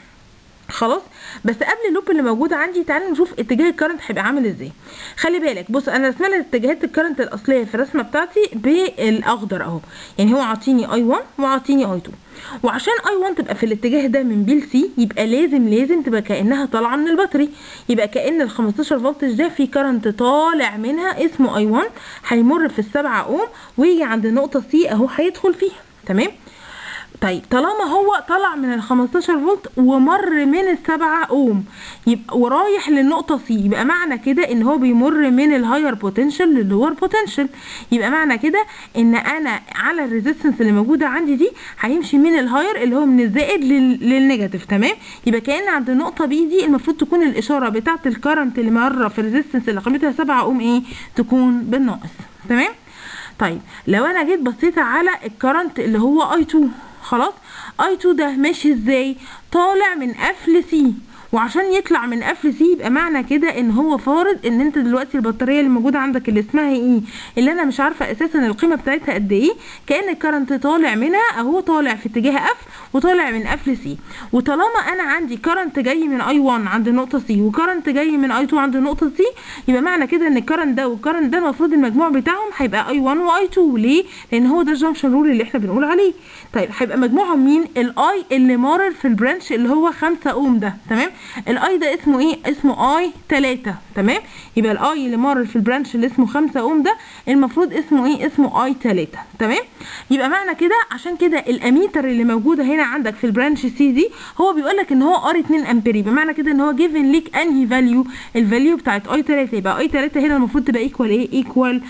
خلاص بس قبل اللوب اللي موجوده عندي تعالوا نشوف اتجاه الكرنت هيبقى عامل ازاي خلي بالك بص انا رسمه لك اتجاهات الكرنت الاصليه في الرسمه بتاعتي بالاخضر اهو يعني هو عاطيني اي 1 وعاطيني اي 2 وعشان اي 1 تبقى في الاتجاه ده من بي لسي يبقى لازم لازم تبقى كانها طالعه من البطاري يبقى كان ال 15 فولتج ده في كرنت طالع منها اسمه اي 1 هيمر في السبعة اوم ويجي عند النقطه سي اهو هيدخل فيها تمام طيب طالما هو طلع من ال 15 فولت ومر من السبعة اوم يبقى ورايح للنقطة سي يبقى معنى كده ان هو بيمر من الهاير بوتنشال لللور بوتنشال يبقى معنى كده ان انا على الريزيستنس اللي موجودة عندي دي هيمشي من الهاير اللي هو من الزائد لل- للنيجاتيف تمام يبقى كأن عند النقطة بي دي المفروض تكون الاشارة بتاعة الكرنت اللي مرة في الريزيستنس اللي قيمتها 7 اوم ايه تكون بالناقص تمام طيب لو انا جيت بصيت على الكرنت اللي هو اي 2 خلاص اي 2 ده ماشي ازاي طالع من اف لسي وعشان يطلع من اف لسي يبقى معنى كده ان هو فارض ان انت دلوقتي البطاريه اللي موجوده عندك اللي اسمها ايه اللي انا مش عارفه اساسا القيمه بتاعتها قد ايه كان الكرنت طالع منها اهو طالع في اتجاه اف وطالع من اف لسي وطالما انا عندي كرنت جاي من اي 1 عند النقطه سي وكرنت جاي من اي 2 عند النقطه سي يبقى معنى كده ان الكرنت ده والكرنت ده المفروض المجموع بتاعهم هيبقى اي 1 واي 2 ليه لان هو ده الجنكشن رول اللي احنا بنقول عليه طيب هيبقى مجموعهم مين الاي اللي مارر في البرانش اللي هو 5 اوم ده تمام الاي ده اسمه ايه اسمه اي 3 تمام يبقى الاي اللي مارر في البرانش اللي اسمه 5 اوم ده المفروض اسمه ايه اسمه اي 3 تمام يبقى معنى كده عشان كده الاميتر اللي موجوده هنا عندك في البرانش سي دي هو بيقول لك ان هو ار 2 امبير يبقى معنى كده ان هو جيفن ليك انهي فاليو الفاليو بتاعت اي 3 يبقى اي 3 هنا المفروض تبقى ايكوال ايه ايكوال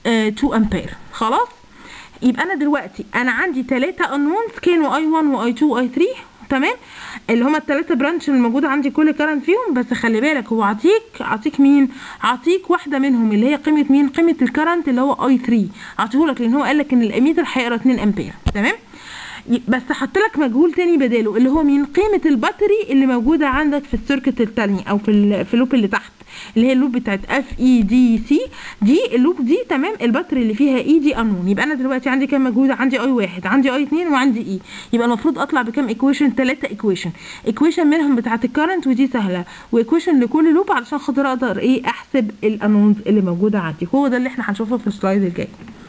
2 امبير خلاص يبقى انا دلوقتي انا عندي 3 انونز كانوا اي 1 واي 2 واي 3 تمام اللي هما الثلاثه برانش اللي موجوده عندي كل كارنت فيهم بس خلي بالك هو عطيك عطيك مين عطيك واحده منهم اللي هي قيمه مين قيمه الكارنت اللي هو اي 3 عطيهولك لان هو قال لك ان الاميتر هيقرا 2 امبير تمام ي- بس حط لك مجهول تاني بداله اللي هو مين قيمه الباتري اللي موجوده عندك في السيركت التاني او في ال- في اللوب اللي تحت اللي هي اللوب بتاعت اف اي دي سي دي اللوب دي تمام الباتري اللي فيها اي دي انون يبقى انا دلوقتي عندي كام مجهود عندي اي واحد عندي اي اتنين وعندي اي يبقى المفروض اطلع بكام ايكويشن ثلاثه ايكويشن ايكويشن منهم بتاعت الكرنت ودي سهله وايكويشن لكل لوب علشان خاطر اقدر ايه احسب الانونز اللي موجوده عندي هو ده اللي احنا هنشوفه في السلايد الجاي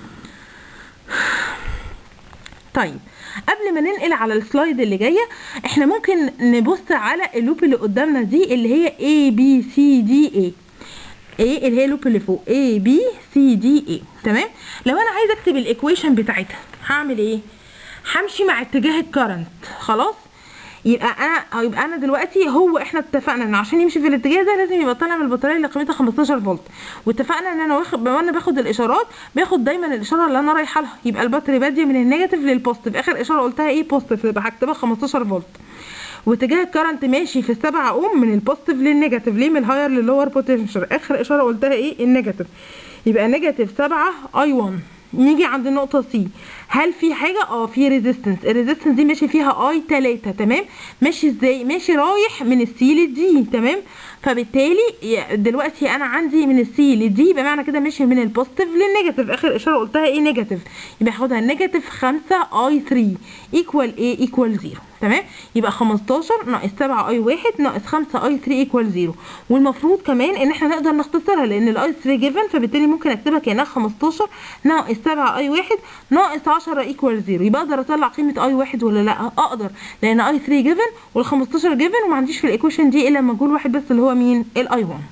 طيب قبل ما ننقل على السلايد اللي جايه احنا ممكن نبص على اللوب اللي قدامنا دي اللي هي A B C D A A اللي هي اللوب اللي فوق A B C D A تمام لو انا عايزه اكتب الايكويشن بتاعتها هعمل ايه همشي مع اتجاه الكرنت خلاص يبقى انا يبقى انا دلوقتي هو احنا اتفقنا ان عشان يمشي في الاتجاه ده لازم يبقى طالع من البطاريه اللي قيمتها 15 فولت واتفقنا ان انا واخد وانا باخد الاشارات باخد دايما الاشاره اللي انا رايحه لها يبقى الباتري باديه من النيجاتيف للبوزيتيف اخر اشاره قلتها ايه بوزيتيف يبقى هكتبها 15 فولت واتجاه الكرنت ماشي في السبعة اوم من البوزيتيف للنيجاتيف ليه من الهاير للور بوتنشال اخر اشاره قلتها ايه النيجاتيف يبقى نيجاتيف 7 اي 1 نيجي عند النقطة سي هل في حاجة اه في ريزيستنس الريزيستنس دي ماشي فيها اي 3 تمام ماشي ازاي ماشي رايح من السي للدي تمام فبالتالي ي- دلوقتي انا عندي من السي للدي يبقى معنى كده ماشي من البوزيتيف للنيجاتيف اخر اشاره قلتها ايه نيجاتيف يبقى هاخدها نيجاتيف 5 اي 3 ايكوال ايه ايكوال 0 تمام يبقى 15 ناقص 7 اي 1 ناقص 5 اي 3 ايكوال 0 والمفروض كمان ان احنا نقدر نختصرها لان الاي 3 جيفن فبالتالي ممكن اكتبها كانها 15 ناقص 7 اي 1 ناقص 10 ايكوال 0 يبقى اقدر اطلع قيمه اي 1 ولا لا اقدر لان اي 3 جيفن وال 15 جيفن وما عنديش في الايكويشن دي الا مجهول واحد بس اللي هو مين الاي 1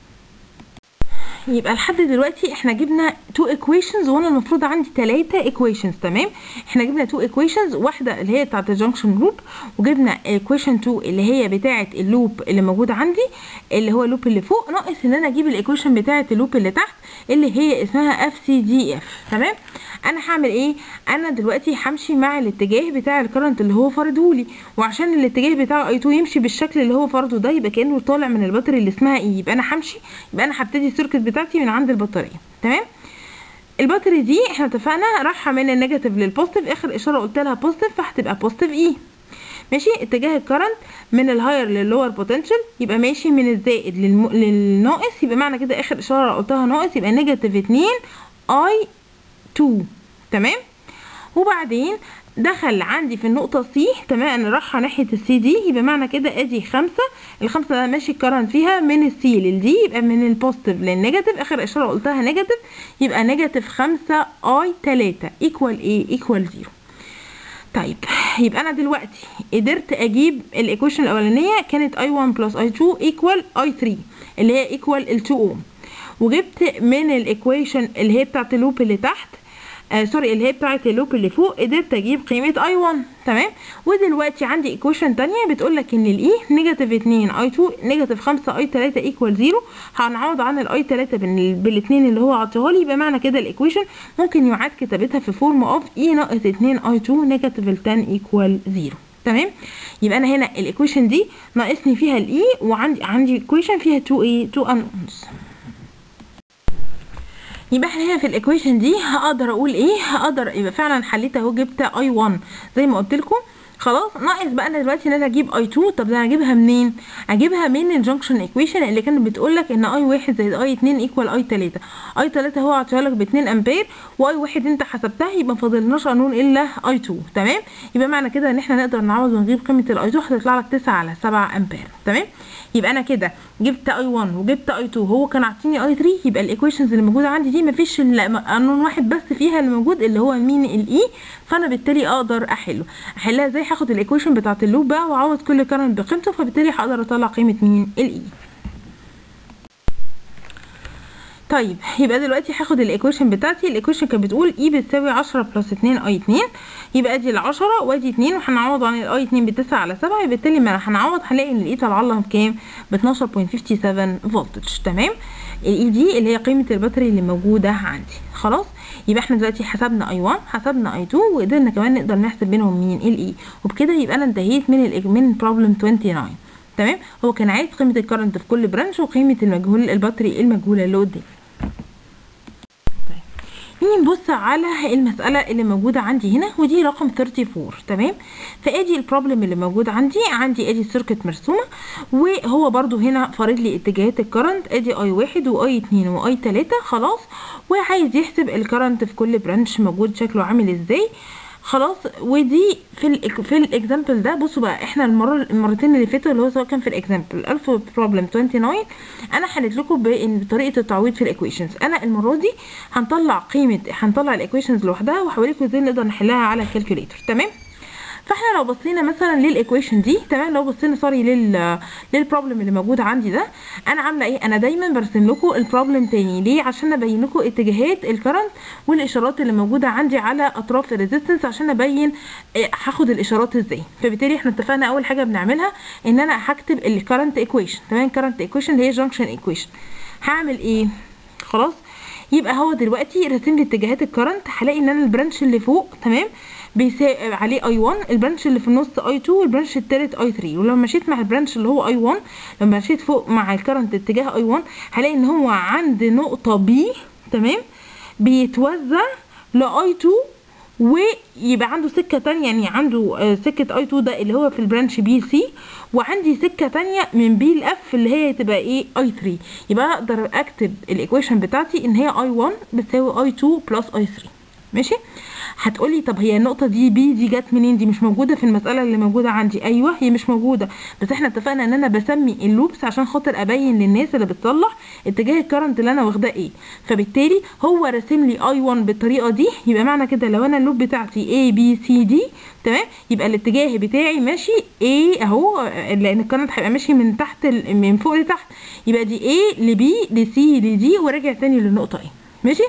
يبقى لحد دلوقتي احنا جبنا تو ايكويشنز وانا المفروض عندي ثلاثة ايكويشنز تمام احنا جبنا تو ايكويشنز واحده اللي هي بتاعه الجنكشن لوب وجبنا ايكويشن 2 اللي هي بتاعه اللوب اللي موجوده عندي اللي هو اللوب اللي فوق ناقص ان انا اجيب الايكويشن بتاعه اللوب اللي تحت اللي هي اسمها اف سي دي اف تمام انا هعمل ايه انا دلوقتي همشي مع الاتجاه بتاع الكرنت اللي هو فرضهولي وعشان الاتجاه بتاع اي 2 يمشي بالشكل اللي هو فرضه ده يبقى كانه طالع من البطاريه اللي اسمها ايه يبقى انا همشي يبقى انا هبتدي السيركت بتاعتي من عند البطاريه تمام الباتري دي احنا اتفقنا رايحه من النيجاتيف للبوزيتيف اخر اشاره قلت لها بوزيتيف فهتبقى بوزيتيف اي ماشي اتجاه الكرنت من الهاير لللور بوتنشال يبقى ماشي من الزائد للم... للناقص يبقى معنى كده اخر اشاره قلتها ناقص يبقى نيجاتيف 2 اي 2 تمام وبعدين دخل عندي في النقطة سي تمام انا رايحة ناحية السي دي يبقى معنى كده ادي خمسة الخمسة ده ماشي الكرنت فيها من السي للدي يبقى من البوزيتيف للنيجاتيف اخر اشارة قلتها نيجاتيف يبقى نيجاتيف خمسة اي تلاتة ايكوال ايه ايكوال زيرو طيب يبقى انا دلوقتي قدرت اجيب الايكويشن الاولانيه كانت اي 1 بلس اي 2 ايكوال اي 3 اللي هي ايكوال ال 2 اوم وجبت من الايكويشن اللي هي بتاعت اللوب اللي تحت آه سوري اللي هي بتاعه اللوب اللي فوق قدرت اجيب قيمه اي 1 تمام ودلوقتي عندي ايكويشن تانية بتقول لك ان الاي نيجاتيف 2 اي 2 نيجاتيف 5 اي 3 ايكوال 0 هنعوض عن الاي 3 بالاثنين اللي هو عطيها لي يبقى معنى كده الايكويشن ممكن يعاد كتابتها في فورم اوف اي ناقص 2 اي 2 نيجاتيف 10 ايكوال 0 تمام يبقى انا هنا الايكويشن دي ناقصني فيها الاي وعندي عندي ايكويشن فيها 2 ايه 2 انونز يبقى احنا هنا في الايكويشن دي هقدر اقول ايه هقدر يبقى فعلا حليت اهو جبت اي 1 زي ما قلت لكم خلاص ناقص بقى انا دلوقتي ان انا اجيب اي 2 طب ده انا اجيبها منين اجيبها من الجنكشن ايكويشن اللي كانت بتقول لك ان اي 1 زائد اي 2 ايكوال اي 3 اي 3 هو عطيها لك ب 2 امبير واي 1 انت حسبتها يبقى ما فاضلناش قانون الا اي 2 تمام يبقى معنى كده ان احنا نقدر نعوض ونجيب قيمه الاي 2 هتطلع لك 9 على 7 امبير تمام يبقى انا كده جبت اي 1 وجبت اي 2 هو كان عاطيني اي 3 يبقى الايكويشنز اللي موجوده عندي دي مفيش قانون واحد بس فيها اللي موجود اللي هو مين الاي فانا بالتالي اقدر احله احلها ازاي هاخد الايكويشن بتاعه اللوب بقى واعوض كل كارنت بقيمته فبالتالي هقدر اطلع قيمه مين الاي طيب يبقى دلوقتي هاخد الايكويشن بتاعتي الايكويشن كانت بتقول اي بتساوي 10 بلس 2 اي 2 يبقى ادي ال 10 وادي 2 وهنعوض عن الاي 2 ب 9 على 7 بالتالي ما هنعوض هنلاقي ان الاي طالعه لها بكام ب 12.57 فولتج تمام الاي دي اللي هي قيمه البطاري اللي موجوده عندي خلاص يبقى احنا دلوقتي حسبنا اي 1 حسبنا اي 2 وقدرنا كمان نقدر نحسب بينهم مين الاي وبكده يبقى انا انتهيت من ال من بروبلم 29 تمام هو كان عايز قيمه الكرنت في كل برانش وقيمه المجهول البطاري المجهوله اللي قدام نيجي نبص على المسألة اللي موجودة عندي هنا ودي رقم 34 تمام فادي البروبلم اللي موجود عندي عندي ادي السيركت مرسومة وهو برضو هنا فارض لي اتجاهات الكرنت ادي اي واحد واي اتنين واي تلاتة خلاص وعايز يحسب الكرنت في كل برانش موجود شكله عامل ازاي خلاص ودي في ال في الاكزامبل ده بصوا بقى احنا المره المرتين اللي فاتوا اللي هو سواء كان في الاكزامبل الف بروبلم 29 انا حليت لكم بطريقه التعويض في الايكويشنز انا المره دي هنطلع قيمه هنطلع الايكويشنز لوحدها وهوريكم ازاي نقدر نحلها على الكالكوليتر تمام فاحنا لو بصينا مثلا للايكويشن دي تمام لو بصينا سوري لل للبروبلم اللي موجود عندي ده انا عامله ايه انا دايما برسم لكم البروبلم تاني ليه عشان ابين لكم اتجاهات الكرنت والاشارات اللي موجوده عندي على اطراف الريزيستنس عشان ابين هاخد الاشارات ازاي فبالتالي احنا اتفقنا اول حاجه بنعملها ان انا هكتب الكرنت ايكويشن تمام كرنت ايكويشن اللي هي جانكشن ايكويشن هعمل ايه خلاص يبقى هو دلوقتي راسم لي اتجاهات الكرنت هلاقي ان انا البرانش اللي فوق تمام بيساوي عليه اي 1 البرانش اللي في النص اي 2 والبرانش التالت اي 3 ولو مشيت مع البرانش اللي هو اي 1 لما مشيت فوق مع الكرنت اتجاه اي 1 هلاقي ان هو عند نقطه بي تمام بيتوزع لاي 2 ويبقى عنده سكة تانية يعني عنده سكة اي 2 ده اللي هو في البرانش بي سي وعندي سكة تانية من بي لاف اللي هي تبقى ايه اي 3 يبقى اقدر اكتب الايكويشن بتاعتي ان هي اي 1 بتساوي اي 2 بلس اي 3 ماشي هتقولي طب هي النقطه دي بي دي جت منين دي مش موجوده في المساله اللي موجوده عندي ايوه هي مش موجوده بس احنا اتفقنا ان انا بسمي اللوبس عشان خاطر ابين للناس اللي بتصلح اتجاه الكرنت اللي انا واخداه ايه فبالتالي هو راسم لي اي 1 بالطريقه دي يبقى معنى كده لو انا اللوب بتاعتي A B C D تمام يبقى الاتجاه بتاعي ماشي A اهو لان الكرنت هيبقى ماشي من تحت من فوق لتحت يبقى دي A ل B ل C ل D وراجع تاني للنقطه A ماشي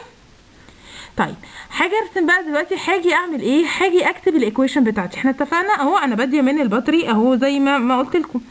طيب حاجه ارسم بقى دلوقتي هاجي اعمل ايه هاجي اكتب الايكويشن بتاعتي احنا اتفقنا اهو انا باديه من البطري اهو زي ما ما قلت لكم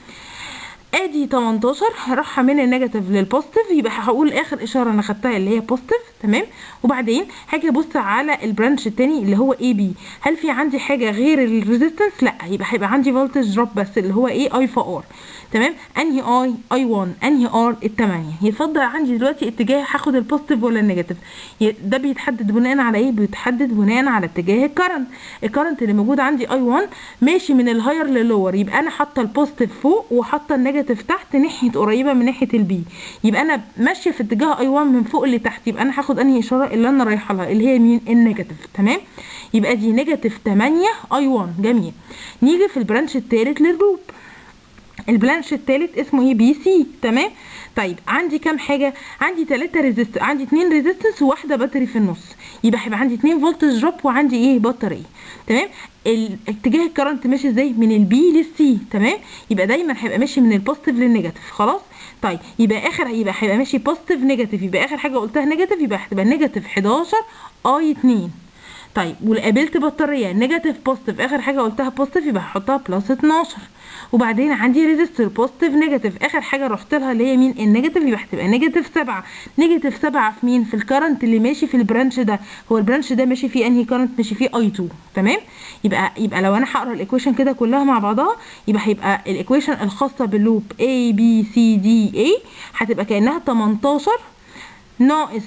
ادي 18 رايحه من النيجاتيف للبوزيتيف يبقى هقول اخر اشاره انا خدتها اللي هي بوزيتيف تمام وبعدين هاجي ابص على البرانش التاني اللي هو اي بي هل في عندي حاجه غير الريزيستنس لا يبقى هيبقى عندي فولتج دروب بس اللي هو ايه اي في ار تمام انهي اي اي 1 انهي ار الثمانيه يفضل عندي دلوقتي اتجاه هاخد البوزيتيف ولا النيجاتيف ده بيتحدد بناء على ايه بيتحدد بناء على اتجاه الكرنت الكرنت اللي موجود عندي اي 1 ماشي من الهاير للور يبقى انا حاطه البوزيتيف فوق وحاطه النيجاتيف تحت ناحيه قريبه من ناحيه البي يبقى انا ماشيه في اتجاه اي 1 من فوق لتحت يبقى انا هاخد انهي اشاره اللي انا رايحه لها اللي هي مين النيجاتيف تمام يبقى دي نيجاتيف 8 اي 1 جميل نيجي في البرانش الثالث للجروب البلانش الثالث اسمه ايه بي سي تمام طيب عندي كام حاجه عندي ثلاثة ريزيست عندي اتنين ريزيستنس وواحده باتري في النص يبقى هيبقى عندي اتنين فولتج دروب وعندي ايه بطاريه تمام اتجاه الكرنت ماشي ازاي من البي للسي تمام يبقى دايما هيبقى ماشي من البوزيتيف للنيجاتيف خلاص طيب يبقى اخر يبقى هيبقى ماشي بوزيتيف نيجاتيف يبقى اخر حاجه قلتها نيجاتيف يبقى هتبقى نيجاتيف 11 اي 2 طيب وقابلت بطاريه نيجاتيف بوزيتيف اخر حاجه قلتها بوزيتيف يبقى هحطها بلس 12 وبعدين عندي ريزيستور بوزيتيف نيجاتيف اخر حاجه رحت لها اللي هي مين النيجاتيف يبقى هتبقى نيجاتيف 7 نيجاتيف 7 في مين في الكرنت اللي ماشي في البرانش ده هو البرانش ده ماشي فيه انهي كرنت ماشي فيه اي 2 تمام يبقى يبقى لو انا هقرا الايكويشن كده كلها مع بعضها يبقى هيبقى الايكويشن الخاصه باللوب A B C D A هتبقى كانها 18 ناقص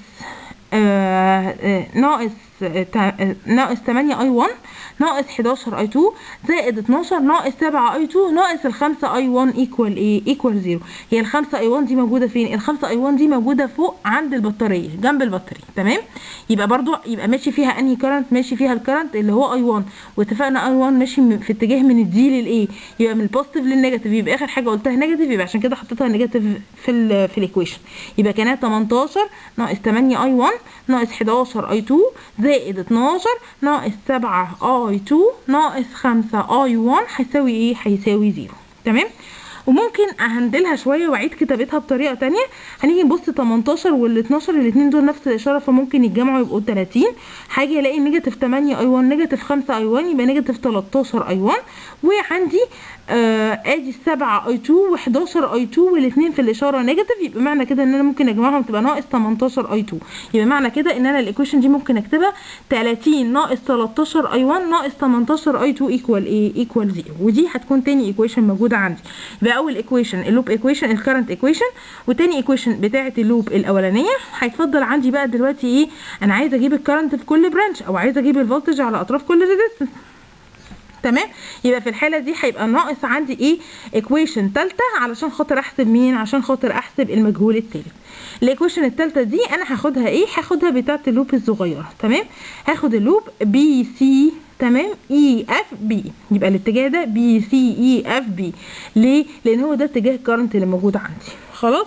آه آه ناقص آه تا- ناقص 8 اي 1 ناقص 11 اي 2 زائد 12 ناقص 7 اي 2 ناقص ال 5 اي 1 ايكوال ايه ايكوال 0 هي ال 5 اي 1 دي موجوده فين ال 5 اي 1 دي موجوده فوق عند البطاريه جنب البطاريه تمام يبقى برضو يبقى ماشي فيها انهي كرنت ماشي فيها الكرنت اللي هو اي 1 واتفقنا اي 1 ماشي من- في اتجاه من الدي للايه يبقى من البوزيتيف للنيجاتيف يبقى اخر حاجه قلتها نيجاتيف يبقى عشان كده حطيتها نيجاتيف في ال في الايكويشن يبقى كانت 18 ناقص 8 اي 1 ناقص 11 اي 2 زائد 12 ناقص 7 اي 2 ناقص 5 اي 1 هيساوي ايه هيساوي 0 تمام وممكن اهندلها شويه واعيد كتابتها بطريقه تانية هنيجي نبص 18 وال 12 الاثنين دول نفس الاشاره فممكن يتجمعوا يبقوا 30 هاجي الاقي نيجاتيف 8 اي 1 نيجاتيف 5 اي 1 يبقى نيجاتيف 13 اي 1 وعندي آه ادي 7 اي 2 و11 اي 2 والاثنين في الاشاره نيجاتيف يبقى معنى كده ان انا ممكن اجمعهم تبقى ناقص 18 اي 2 يبقى معنى كده ان انا الايكويشن دي ممكن اكتبها 30 ناقص 13 اي 1 ناقص 18 اي 2 ايكوال ايه ايكوال 0 ودي هتكون تاني ايكويشن موجوده عندي يبقى اول ايكويشن اللوب ايكويشن الكرنت ايكويشن وتاني ايكويشن بتاعه اللوب الاولانيه هيتفضل عندي بقى دلوقتي ايه انا عايزه اجيب الكرنت في كل برانش او عايزه اجيب الفولتج على اطراف كل ريزيستنس تمام يبقى في الحاله دي هيبقى ناقص عندي ايه ايكويشن ثالثه علشان خاطر احسب مين عشان خاطر احسب المجهول الثالث الايكويشن الثالثه دي انا هاخدها ايه هاخدها بتاعه اللوب الصغيره تمام هاخد اللوب بي سي تمام اي اف بي يبقى الاتجاه ده بي سي اي اف بي ليه لان هو ده اتجاه الكرنت اللي موجود عندي خلاص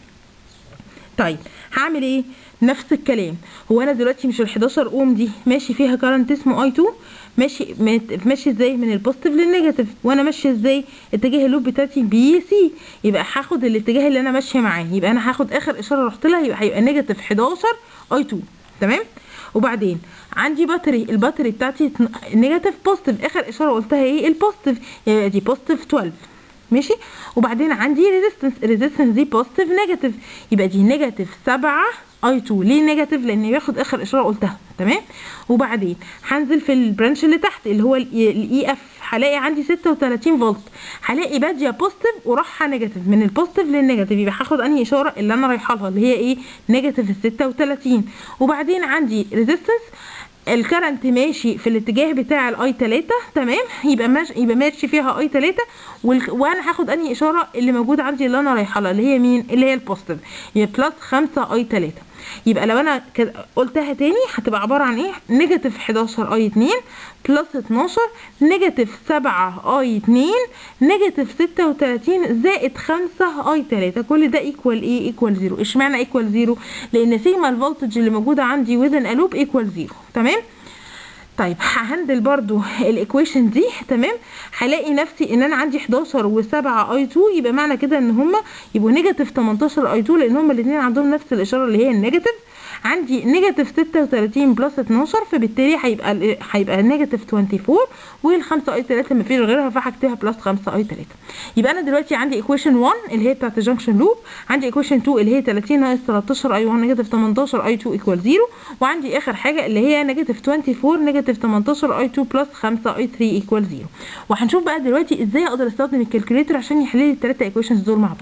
طيب هعمل ايه نفس الكلام هو انا دلوقتي مش ال 11 اوم دي ماشي فيها كارنت اسمه اي 2 ماشي مت- ماشي ازاي من البوزيتيف للنيجاتيف وانا ماشيه ازاي اتجاه اللوب بتاعتي بي سي يبقى هاخد الاتجاه اللي انا ماشيه معاه يبقى انا هاخد اخر اشاره رحت لها يبقى هيبقى نيجاتيف 11 اي 2 تمام وبعدين عندي باتري الباتري بتاعتي نيجاتيف بوزيتيف اخر اشاره قلتها ايه البوزيتيف يبقى دي بوزيتيف 12 ماشي وبعدين عندي ريزيستنس الريزيستنس دي بوزيتيف نيجاتيف يبقى دي نيجاتيف 7 اي 2 ليه نيجاتيف لان بياخد اخر اشاره قلتها تمام وبعدين هنزل في البرانش اللي تحت اللي هو الاي اف هلاقي عندي 36 فولت هلاقي باديه بوزيتيف وراحه نيجاتيف من البوزيتيف للنيجاتيف يبقى هاخد انهي اشاره اللي انا رايحه لها اللي هي ايه نيجاتيف ال 36 وبعدين عندي ريزيستنس الكرنت ماشي في الاتجاه بتاع الاي 3 تمام يبقى ماشي يبقى ماشي فيها اي 3 والك... وانا هاخد انهي اشاره اللي موجوده عندي اللي انا رايحه لها اللي هي مين اللي هي البوزيتيف يبقى بلس 5 اي 3 يبقى لو انا كده قلتها تاني هتبقى عباره عن ايه نيجاتيف 11 اي 2 بلس 12 نيجاتيف 7 اي 2 نيجاتيف 36 زائد 5 اي 3 كل ده ايكوال ايه ايكوال 0 اشمعنى ايكوال 0 لان سيجما الفولتج اللي موجوده عندي وذن الوب ايكوال 0 تمام طيب ههندل برضو الايكويشن دي تمام هلاقي نفسي ان انا عندي 11 و7 اي 2 يبقى معنى كده ان هما يبقوا نيجاتيف 18 اي 2 لان هما الاثنين عندهم نفس الاشاره اللي هي النيجاتيف عندي نيجاتيف 36 بلس 12 فبالتالي هيبقى ال- هيبقى نيجاتيف 24 وال 5 اي 3 ما فيش غيرها فهكتبها بلس 5 اي 3 يبقى انا دلوقتي عندي ايكويشن 1 اللي هي بتاعت الجنكشن لوب عندي ايكويشن 2 اللي هي 30 ناقص 13 اي 1 نيجاتيف 18 اي 2 ايكوال 0 وعندي اخر حاجه اللي هي نيجاتيف 24 نيجاتيف 18 اي 2 بلس 5 اي 3 ايكوال 0 وهنشوف بقى دلوقتي ازاي اقدر استخدم الكالكوليتر عشان يحل لي الثلاثه ايكويشنز دول مع بعض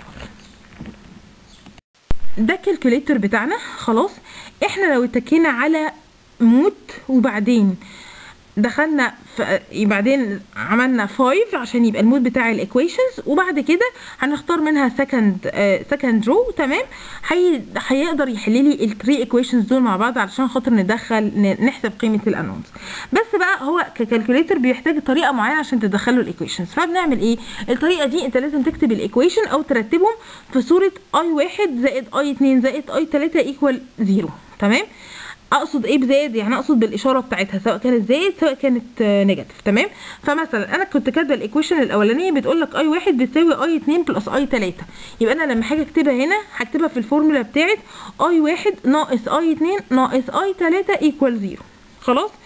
ده الكالكوليتر بتاعنا خلاص احنا لو اتكينا على مود وبعدين دخلنا في بعدين عملنا 5 عشان يبقى المود بتاع الايكويشنز وبعد كده هنختار منها سكند سكند رو تمام هي هيقدر يحل لي الثري ايكويشنز دول مع بعض علشان خاطر ندخل ن- نحسب قيمه الانونس بس بقى هو ككالكوليتر بيحتاج طريقه معينه عشان تدخله الايكويشنز فبنعمل ايه الطريقه دي انت لازم تكتب الايكويشن او ترتبهم في صوره اي واحد زائد اي 2 زائد اي 3 ايكوال 0 تمام اقصد ايه بزائد يعني اقصد بالاشاره بتاعتها سواء كانت زائد سواء كانت نيجاتيف تمام فمثلا انا كنت كاتبه الايكويشن الاولانيه بتقول لك اي واحد بتساوي اي 2 بلس اي 3 يبقى انا لما هاجي اكتبها هنا هكتبها في الفورمولا بتاعت اي واحد ناقص اي 2 ناقص اي 3 ايكوال 0 خلاص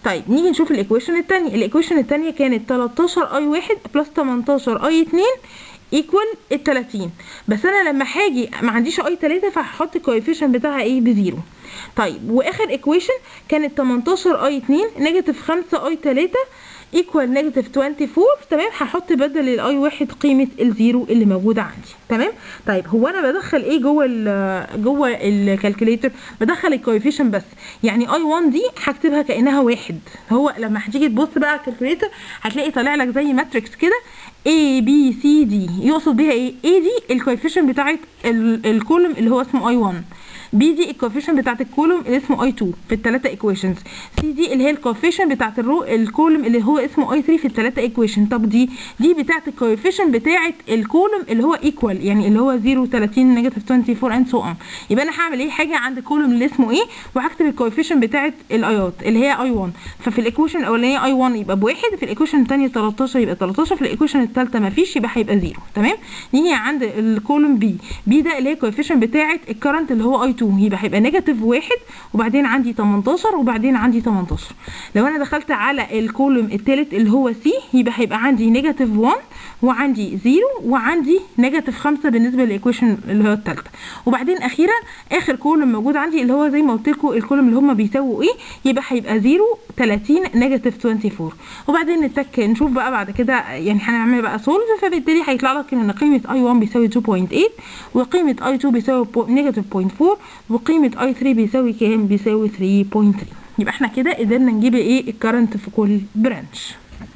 طيب نيجي نشوف الايكويشن الثانيه الايكويشن الثانيه كانت 13 اي 1 بلس 18 اي 2 ايكوال ال 30 بس انا لما هاجي ما عنديش اي 3 فهحط الكويفيشن بتاعها ايه بزيرو طيب واخر ايكويشن كانت 18 اي 2 نيجاتيف 5 اي 3 ايكوال نيجاتيف 24 تمام هحط بدل الاي واحد قيمه الزيرو اللي موجوده عندي تمام طيب هو انا بدخل ايه جوه ال جوه الكالكوليتر بدخل الكويفيشن بس يعني اي 1 دي هكتبها كانها واحد هو لما هتيجي تبص بقى على الكالكوليتر هتلاقي طالع لك زي ماتريكس كده A B C D يقصد بيها ايه A دي الكويفيشن بتاعت الكولوم اللي هو اسمه اي 1 بي دي الكوفيشن بتاعت الكولوم اللي اسمه اي 2 في الثلاثه ايكويشنز سي دي اللي هي الكوفيشن بتاعت الرو الكولوم اللي هو اسمه اي 3 في الثلاثه ايكويشن طب دي دي بتاعت الكوفيشن بتاعت الكولوم اللي هو ايكوال يعني اللي هو 0 30 نيجاتيف 24 اند سو اون يبقى انا هعمل ايه حاجه عند الكولوم اللي اسمه ايه وهكتب الكوفيشن بتاعت الايات اللي هي اي 1 ففي الايكويشن الاولانيه اي 1 يبقى بواحد في الايكويشن الثانيه 13 يبقى 13 في الايكويشن الثالثه ما فيش يبقى هيبقى 0 تمام نيجي عند الكولوم بي بي ده اللي هي الكوفيشن بتاعت الكرنت اللي هو اي 2 يبقى هيبقى نيجاتيف واحد وبعدين عندي 18 وبعدين عندي 18 لو انا دخلت على الكولوم الثالث اللي هو سي يبقى هيبقى عندي نيجاتيف 1 وعندي 0 وعندي نيجاتيف 5 بالنسبه للايكويشن اللي هو الثالثه وبعدين اخيرا اخر كولوم موجود عندي اللي هو زي ما قلت لكم الكولوم اللي هم بيساووا ايه يبقى هيبقى 0 30 نيجاتيف 24 وبعدين نتك نشوف بقى بعد كده يعني هنعمل بقى سولف فبالتالي هيطلع لك ان قيمه اي 1 بيساوي 2.8 وقيمه اي 2 بيساوي نيجاتيف 0.4 وقيمه اي 3 بيساوي كام بيساوي 3.3 يبقى احنا كده قدرنا نجيب ايه الكرنت في كل برانش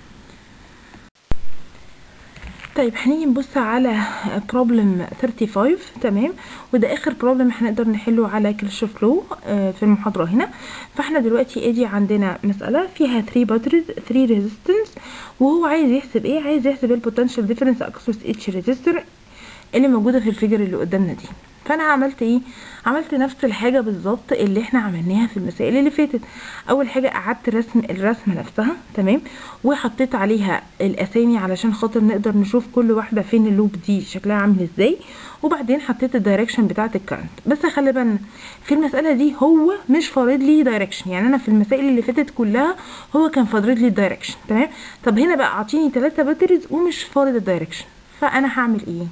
طيب هنيجي نبص على بروبلم 35 تمام وده اخر بروبلم هنقدر نحله على كلش فلو في المحاضره هنا فاحنا دلوقتي ادي عندنا مساله فيها 3 باتريز 3 ريزيستنس وهو عايز يحسب ايه عايز يحسب البوتنشال ديفرنس اكروس اتش ريزيستور اللي موجوده في الفيجر اللي قدامنا دي فانا عملت ايه عملت نفس الحاجه بالظبط اللي احنا عملناها في المسائل اللي فاتت اول حاجه قعدت رسم الرسمه نفسها تمام وحطيت عليها الاسامي علشان خاطر نقدر نشوف كل واحده فين اللوب دي شكلها عامل ازاي وبعدين حطيت الدايركشن بتاعه الكرنت بس خلي بالنا في المساله دي هو مش فارض لي دايركشن يعني انا في المسائل اللي فاتت كلها هو كان فارض لي الدايركشن تمام طب هنا بقى اعطيني ثلاثه باتريز ومش فارض الدايركشن فانا هعمل ايه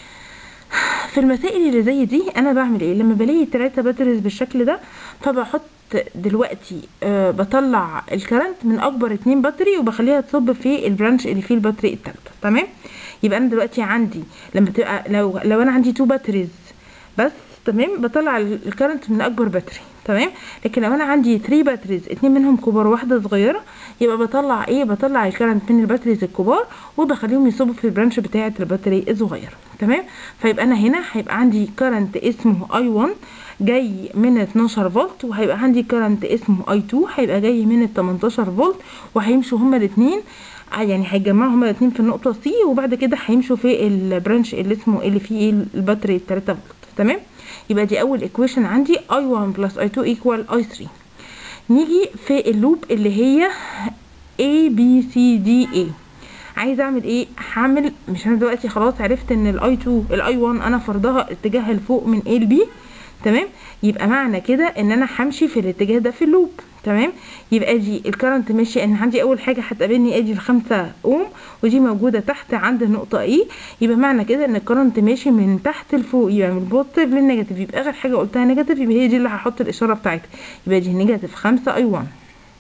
في المسائل اللي زي دي انا بعمل ايه لما بلاقي تلاتة باتريز بالشكل ده فبحط دلوقتي أه بطلع الكرنت من اكبر اتنين باتري وبخليها تصب في البرانش اللي فيه الباتري التالتة تمام يبقى انا دلوقتي عندي لما تبقى لو لو انا عندي تو باتريز بس تمام بطلع الكرنت من اكبر باتري تمام لكن لو انا عندي 3 باتريز اتنين منهم كبار وواحده صغيره يبقى بطلع ايه بطلع الكرنت من الباتريز الكبار وبخليهم يصبوا في البرانش بتاعه الباتري الصغيره تمام فيبقى انا هنا هيبقى عندي كرنت اسمه اي 1 جاي من 12 فولت وهيبقى عندي كرنت اسمه اي 2 هيبقى جاي من ال 18 فولت وهيمشوا هما الاثنين يعني هيتجمعوا هما الاثنين في النقطه سي وبعد كده هيمشوا في البرانش اللي اسمه اللي فيه ايه الباتري 3 فولت تمام يبقى دي اول ايكويشن عندي اي 1 بلس اي 2 ايكوال اي 3 نيجي في اللوب اللي هي A B C D A عايزه اعمل ايه هعمل مش انا دلوقتي خلاص عرفت ان الاي 2 الاي 1 انا فرضها اتجاه لفوق من A ل B تمام يبقى معنى كده ان انا همشي في الاتجاه ده في اللوب تمام يبقى دي الكرنت ماشي ان عندي اول حاجه هتقابلني ادي الخمسة اوم ودي موجوده تحت عند النقطه اي يبقى معنى كده ان الكرنت ماشي من تحت لفوق يبقى من البوزيتيف للنيجاتيف يبقى اخر حاجه قلتها نيجاتيف يبقى هي دي اللي هحط الاشاره بتاعتها يبقى دي نيجاتيف 5 اي 1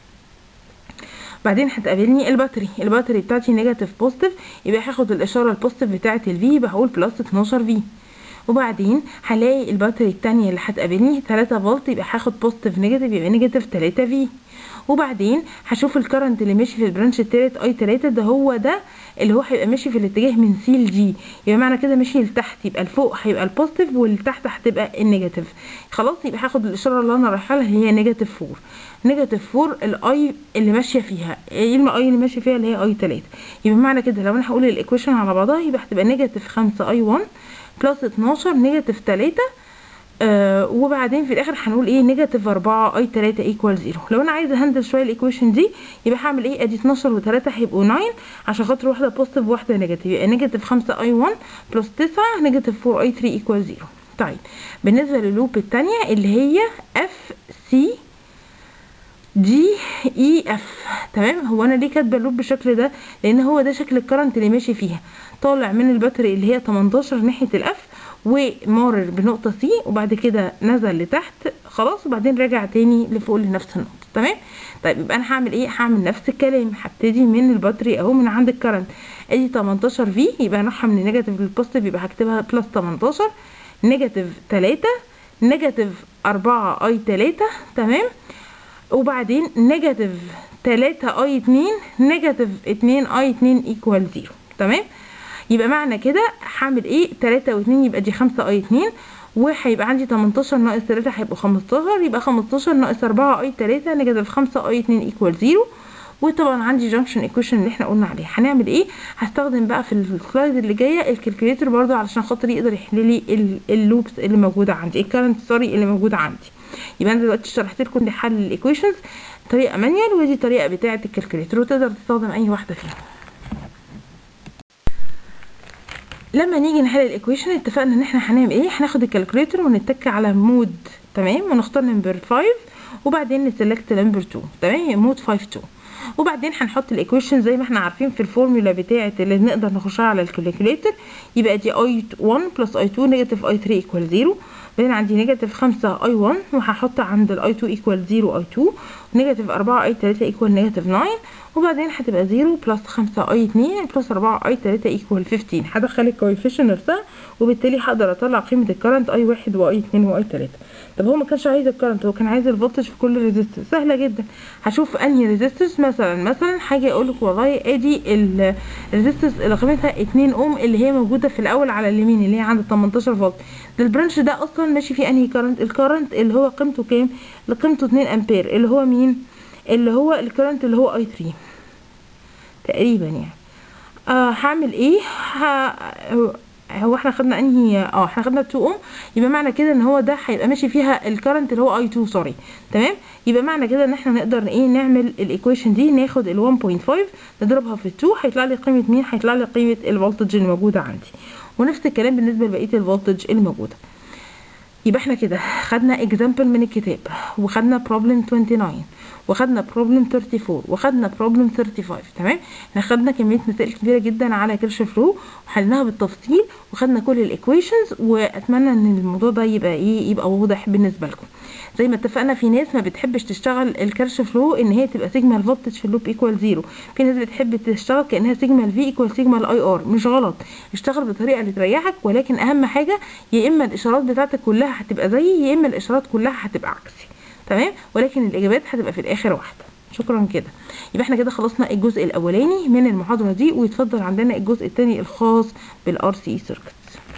بعدين هتقابلني الباتري الباتري بتاعتي نيجاتيف بوزيتيف يبقى هاخد الاشاره البوزيتيف بتاعه الفي يبقى هقول بلس 12 في وبعدين هلاقي الباتري التانية اللي هتقابلني 3 فولت يبقى هاخد بوزيتيف نيجاتيف يبقى نيجاتيف 3 في وبعدين هشوف الكرنت اللي ماشي في البرانش التالت اي 3 ده هو ده اللي هو هيبقى ماشي في الاتجاه من سي لجي يبقى معنى كده ماشي لتحت يبقى لفوق هيبقى البوزيتيف والتحت هتبقى النيجاتيف خلاص يبقى هاخد الاشاره اللي انا رايحه لها هي نيجاتيف 4 نيجاتيف 4 الاي اللي ماشيه فيها ايه الاي اللي ماشيه فيها اللي هي اي 3 يبقى معنى كده لو انا هقول الايكويشن على بعضها يبقى هتبقى نيجاتيف 5 اي 1 بلس 12 نيجاتيف 3 آه وبعدين في الاخر هنقول ايه نيجاتيف 4 اي 3 ايكوال 0 لو انا عايزه هندل شويه الايكويشن دي يبقى هعمل ايه ادي 12 و3 هيبقوا 9 عشان خاطر واحده بوزيتيف وواحده نيجاتيف يبقى نيجاتيف 5 اي 1 بلس 9 نيجاتيف 4 اي 3 ايكوال 0 طيب بالنسبه للوب الثانيه اللي هي اف سي دي اي اف تمام هو انا ليه كاتبه اللوب بالشكل ده لان هو ده شكل الكرنت اللي ماشي فيها طالع من الباتري اللي هي 18 ناحيه الاف ومارر بنقطه سي وبعد كده نزل لتحت خلاص وبعدين راجع تاني لفوق لنفس النقطه تمام طيب يبقى انا هعمل ايه هعمل نفس الكلام هبتدي من الباتري اهو من عند الكرنت ادي 18 في يبقى هنروحها من النيجاتيف للبوزيتيف يبقى هكتبها بلس 18 نيجاتيف 3 نيجاتيف 4 اي 3 تمام وبعدين نيجاتيف 3 اي 2 نيجاتيف 2 اي 2 ايكوال 0 تمام يبقى معنى كده هعمل ايه 3 و2 يبقى دي 5 اي 2 وهيبقى عندي 18 ناقص 3 هيبقوا 15 يبقى 15 ناقص 4 اي 3 نيجاتيف 5 اي 2 ايكوال 0 وطبعا عندي جانكشن ايكويشن اللي احنا قلنا عليه هنعمل ايه هستخدم بقى في السلايد اللي جايه الكالكوليتر برضو علشان خاطر يقدر يحل لي اللوبس اللي موجوده عندي الكرنت سوري اللي موجوده عندي يبقى انا دلوقتي شرحت لكم دي حل الايكويشنز طريقه مانيوال ودي طريقه بتاعه الكالكوليتر وتقدر تستخدم اي واحده فيهم لما نيجي نحل الايكويشن اتفقنا ان احنا هنعمل ايه هناخد الكالكوليتر ونتك على مود تمام ونختار نمبر 5 وبعدين نسلكت نمبر 2 تمام مود 5 2 وبعدين هنحط الايكويشن زي ما احنا عارفين في الفورمولا بتاعه اللي نقدر نخشها على الكالكوليتر يبقى دي اي 1 بلس اي 2 نيجاتيف اي 3 ايكوال 0 بعدين عندي نيجاتيف 5 اي 1 وهحط عند الاي 2 ايكوال 0 اي 2 ونيجاتيف 4 اي 3 ايكوال نيجاتيف 9 وبعدين هتبقى 0 بلس 5 اي 2 بلس 4 اي 3 ايكوال 15 هدخل الكويفيشن نفسها وبالتالي هقدر اطلع قيمه الكرنت اي 1 واي 2 واي 3 طب هو ما كانش عايز الكرنت هو كان عايز الفولتج في كل ريزيستور سهله جدا هشوف انهي ريزيستورز مثلا مثلا حاجه اقول لك والله ادي الريزيستورز اللي قيمتها 2 اوم اللي هي موجوده في الاول على اليمين اللي هي عند 18 فولت ده البرانش ده اصلا ماشي فيه انهي كرنت الكرنت اللي هو قيمته كام اللي قيمته 2 امبير اللي هو مين اللي هو الكرنت اللي هو اي 3 تقريبا يعني آه هعمل ايه ه... هو احنا خدنا انهي اه احنا خدنا 2 اوم يبقى معنى كده ان هو ده هيبقى ماشي فيها الكرنت اللي هو اي 2 سوري تمام يبقى معنى كده ان احنا نقدر ايه نعمل الايكويشن دي ناخد ال 1.5 نضربها في 2 هيطلع لي قيمه مين هيطلع لي قيمه الفولتج اللي موجوده عندي ونفس الكلام بالنسبه لبقيه الفولتج اللي موجوده يبقى احنا كده خدنا اكزامبل من الكتاب وخدنا بروبلم 29 وخدنا بروبلم 34 وخدنا بروبلم 35 تمام احنا خدنا كميه مسائل كبيره جدا على كيرش فلو وحلناها بالتفصيل وخدنا كل الايكويشنز واتمنى ان الموضوع ده يبقى ايه يبقى واضح بالنسبه لكم زي ما اتفقنا في ناس ما بتحبش تشتغل الكرش فلو ان هي تبقى سيجما الفولتج في اللوب ايكوال زيرو في ناس بتحب تشتغل كانها سيجما الفي ايكوال سيجما الاي ار مش غلط اشتغل بالطريقه اللي تريحك ولكن اهم حاجه يا اما الاشارات بتاعتك كلها هتبقى زيي يا اما الاشارات كلها هتبقى عكسي تمام ولكن الاجابات هتبقى في الاخر واحده شكرا كده يبقى احنا كده خلصنا الجزء الاولاني من المحاضره دي ويتفضل عندنا الجزء الثاني الخاص بالار سي سيركت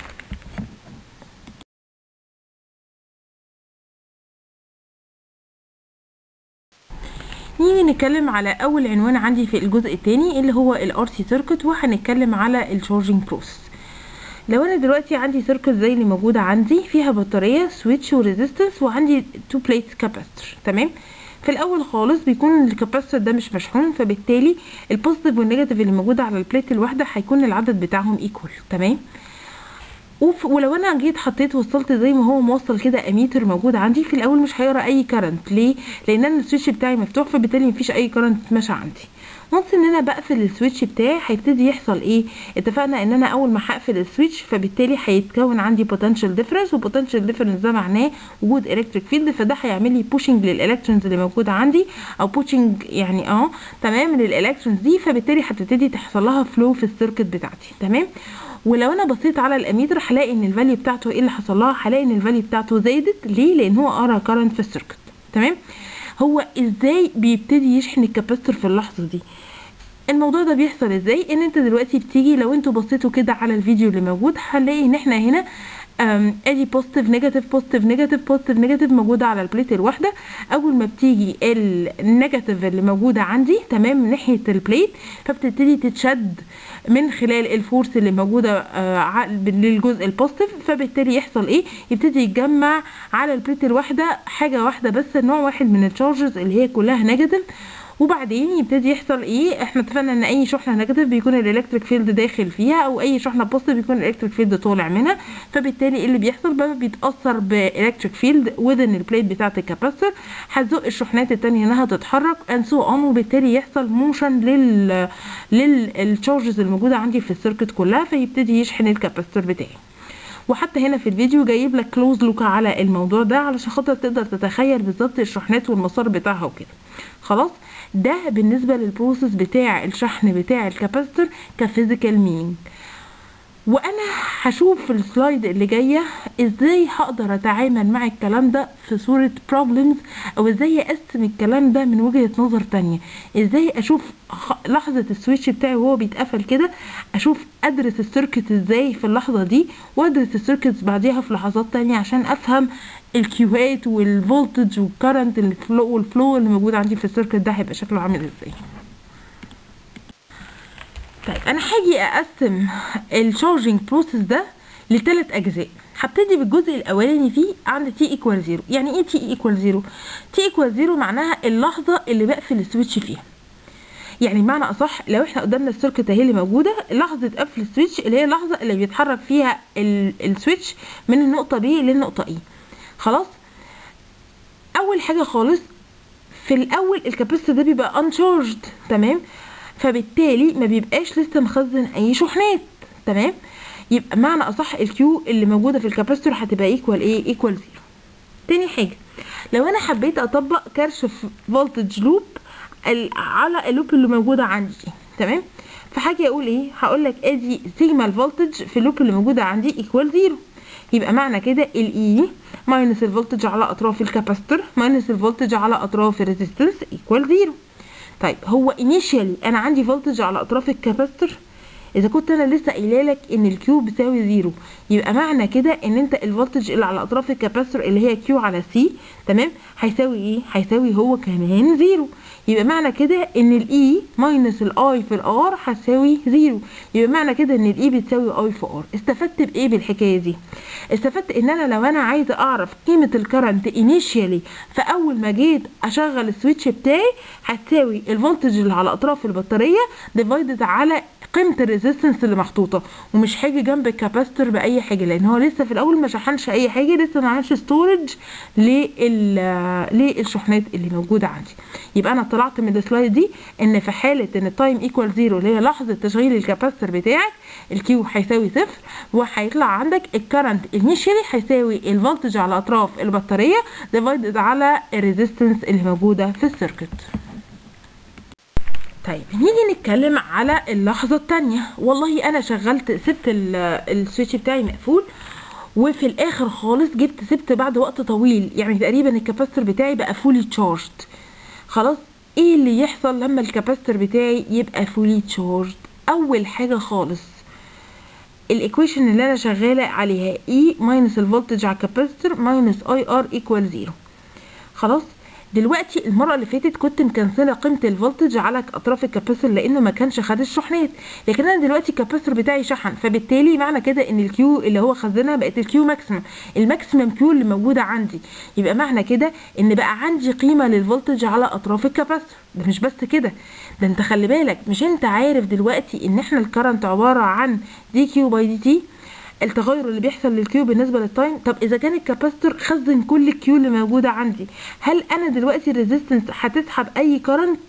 نيجي نتكلم على اول عنوان عندي في الجزء الثاني اللي هو الار سي سيركت وهنتكلم على الشارجنج بروسيس لو انا دلوقتي عندي سيركت زي اللي موجوده عندي فيها بطاريه سويتش وريزيستنس وعندي تو بليتس كاباستور تمام في الاول خالص بيكون الكاباستور ده مش مشحون فبالتالي البوزيتيف والنيجاتيف اللي موجوده على البليت الواحده هيكون العدد بتاعهم ايكوال تمام وف... ولو انا جيت حطيت وصلت زي ما هو موصل كده اميتر موجود عندي في الاول مش هيقرا اي كرنت ليه لان انا السويتش بتاعي مفتوح فبالتالي مفيش اي كرنت ماشي عندي وانس ان انا بقفل السويتش بتاعي هيبتدي يحصل ايه اتفقنا ان انا اول ما هقفل السويتش فبالتالي هيتكون عندي بوتنشال ديفرنس وبوتنشال ديفرنس ده معناه وجود الكتريك فيلد فده هيعمل لي بوشنج للالكترونز اللي موجوده عندي او بوشنج يعني اه تمام للالكترونز دي فبالتالي هتبتدي تحصل لها فلو في السيركت بتاعتي تمام ولو انا بصيت على الاميتر هلاقي ان الفاليو بتاعته ايه اللي حصل لها هلاقي ان الفاليو بتاعته زادت ليه لان هو قرا كارنت في السيركت تمام هو ازاي بيبتدي يشحن الكاباستور في اللحظه دي الموضوع ده بيحصل ازاي ان انت دلوقتي بتيجي لو انتوا بصيتوا كده على الفيديو اللي موجود هنلاقي ان احنا هنا ادي بوزيتيف نيجاتيف بوزيتيف نيجاتيف بوزيتيف نيجاتيف موجوده على البليت الواحده اول ما بتيجي النيجاتيف اللي موجوده عندي تمام ناحيه البليت فبتبتدي تتشد من خلال الفورس اللي موجوده آه للجزء البوزيتيف فبالتالي يحصل ايه يبتدي يتجمع على البليت الواحده حاجه واحده بس نوع واحد من التشارجز اللي هي كلها نيجاتيف وبعدين يبتدي يحصل ايه احنا اتفقنا ان اي شحنه نيجاتيف بيكون الالكتريك فيلد داخل فيها او اي شحنه بوزيتيف بيكون الالكتريك فيلد طالع منها فبالتالي ايه اللي بيحصل بقى بيتاثر بالكتريك فيلد وذن البليت بتاعه الكاباستور هتزق الشحنات التانية انها تتحرك اند سو اون وبالتالي يحصل موشن لل للتشارجز الموجوده عندي في السيركت كلها فيبتدي يشحن الكاباستور بتاعي وحتى هنا في الفيديو جايب لك كلوز لوك على الموضوع ده علشان خاطر تقدر تتخيل بالظبط الشحنات والمسار بتاعها وكده خلاص ده بالنسبه للبروسيس بتاع الشحن بتاع الكاباستور كفيزيكال مين وانا هشوف في السلايد اللي جايه ازاي هقدر اتعامل مع الكلام ده في صوره بروبلمز او ازاي اقسم الكلام ده من وجهه نظر تانية ازاي اشوف لحظه السويتش بتاعي وهو بيتقفل كده اشوف ادرس السيركت ازاي في اللحظه دي وادرس السيركتس بعديها في لحظات تانية عشان افهم الكيوهات والفولتج والكرنت الفلو والفلو اللي موجود عندي في السيركت ده هيبقى شكله عامل ازاي طيب انا هاجي اقسم الشارجنج بروسيس ده لثلاث اجزاء هبتدي بالجزء الاولاني فيه عند تي ايكوال زيرو يعني ايه تي ايكوال زيرو تي ايكوال زيرو معناها اللحظه اللي بقفل السويتش فيها يعني بمعنى اصح لو احنا قدامنا السيركت اهي اللي موجوده لحظه قفل السويتش اللي هي اللحظه اللي بيتحرك فيها السويتش من النقطه B للنقطه E خلاص اول حاجه خالص في الاول الكاباسيتور ده بيبقى انشارجد تمام فبالتالي ما بيبقاش لسه مخزن اي شحنات تمام يبقى معنى اصح الكيو اللي موجوده في الكاباسيتور هتبقى ايكوال ايه ايكوال زيرو تاني حاجه لو انا حبيت اطبق كرش فولتج لوب على اللوب اللي موجوده عندي تمام فحاجه اقول ايه هقول لك ادي سيجما الفولتج في اللوب اللي موجوده عندي ايكوال زيرو يبقى معنى كده الاي ماينس الفولتج على اطراف الكاباستور ماينس الفولتج على اطراف الريزيستنس ايكوال زيرو طيب هو انيشيالي انا عندي فولتج على اطراف الكاباستور اذا كنت انا لسه قايله لك ان الكيو بتساوي زيرو يبقى معنى كده ان انت الفولتج اللي على اطراف الكاباستور اللي هي كيو على سي تمام هيساوي ايه هيساوي هو كمان زيرو يبقى معنى كده ان الاي ماينس الاي في الار هتساوي زيرو يبقى معنى كده ان الاي بتساوي اي في ار استفدت بايه بالحكايه دي استفدت ان انا لو انا عايزه اعرف قيمه الكرنت انيشيالي فاول ما جيت اشغل السويتش بتاعي هتساوي الفولتج اللي على اطراف البطاريه ديفايدد على قيمه الريزيستنس اللي محطوطه ومش هاجي جنب الكاباستور باي حاجه لان هو لسه في الاول ما شحنش اي حاجه لسه ما عملش ستورج للشحنات اللي موجوده عندي يبقى انا طلعت من السلايد دي ان في حاله ان التايم ايكوال زيرو اللي هي لحظه تشغيل الكاباستور بتاعك الكيو هيساوي صفر وهيطلع عندك الكرنت انيشيالي هيساوي الفولتج على اطراف البطاريه ديفايدد على الريزيستنس اللي موجوده في السيركت طيب نيجي نتكلم على اللحظه الثانيه والله انا شغلت سبت السويتش بتاعي مقفول وفي الاخر خالص جبت سبت بعد وقت طويل يعني تقريبا الكاباستور بتاعي بقى فولي تشارجد خلاص ايه اللي يحصل لما الكاباستور بتاعي يبقى فولي تشارجد اول حاجه خالص الايكويشن اللي انا شغاله عليها اي ماينس الفولتج على الكاباستور ماينس اي ار ايكوال زيرو خلاص دلوقتي المره اللي فاتت كنت مكنسله قيمه الفولتج على اطراف الكاباسيتور لانه ما كانش خد الشحنات لكن انا دلوقتي الكاباسيتور بتاعي شحن فبالتالي معنى كده ان الكيو اللي هو خزنها بقت الكيو ماكسيمم الماكسيمم كيو اللي موجوده عندي يبقى معنى كده ان بقى عندي قيمه للفولتج على اطراف الكاباسيتور ده مش بس كده ده انت خلي بالك مش انت عارف دلوقتي ان احنا الكرنت عباره عن دي كيو باي دي تي التغير اللي بيحصل للكيو بالنسبه للتايم طب اذا كان الكاباستور خزن كل الكيو اللي موجوده عندي هل انا دلوقتي الريزيستنس هتسحب اي كرنت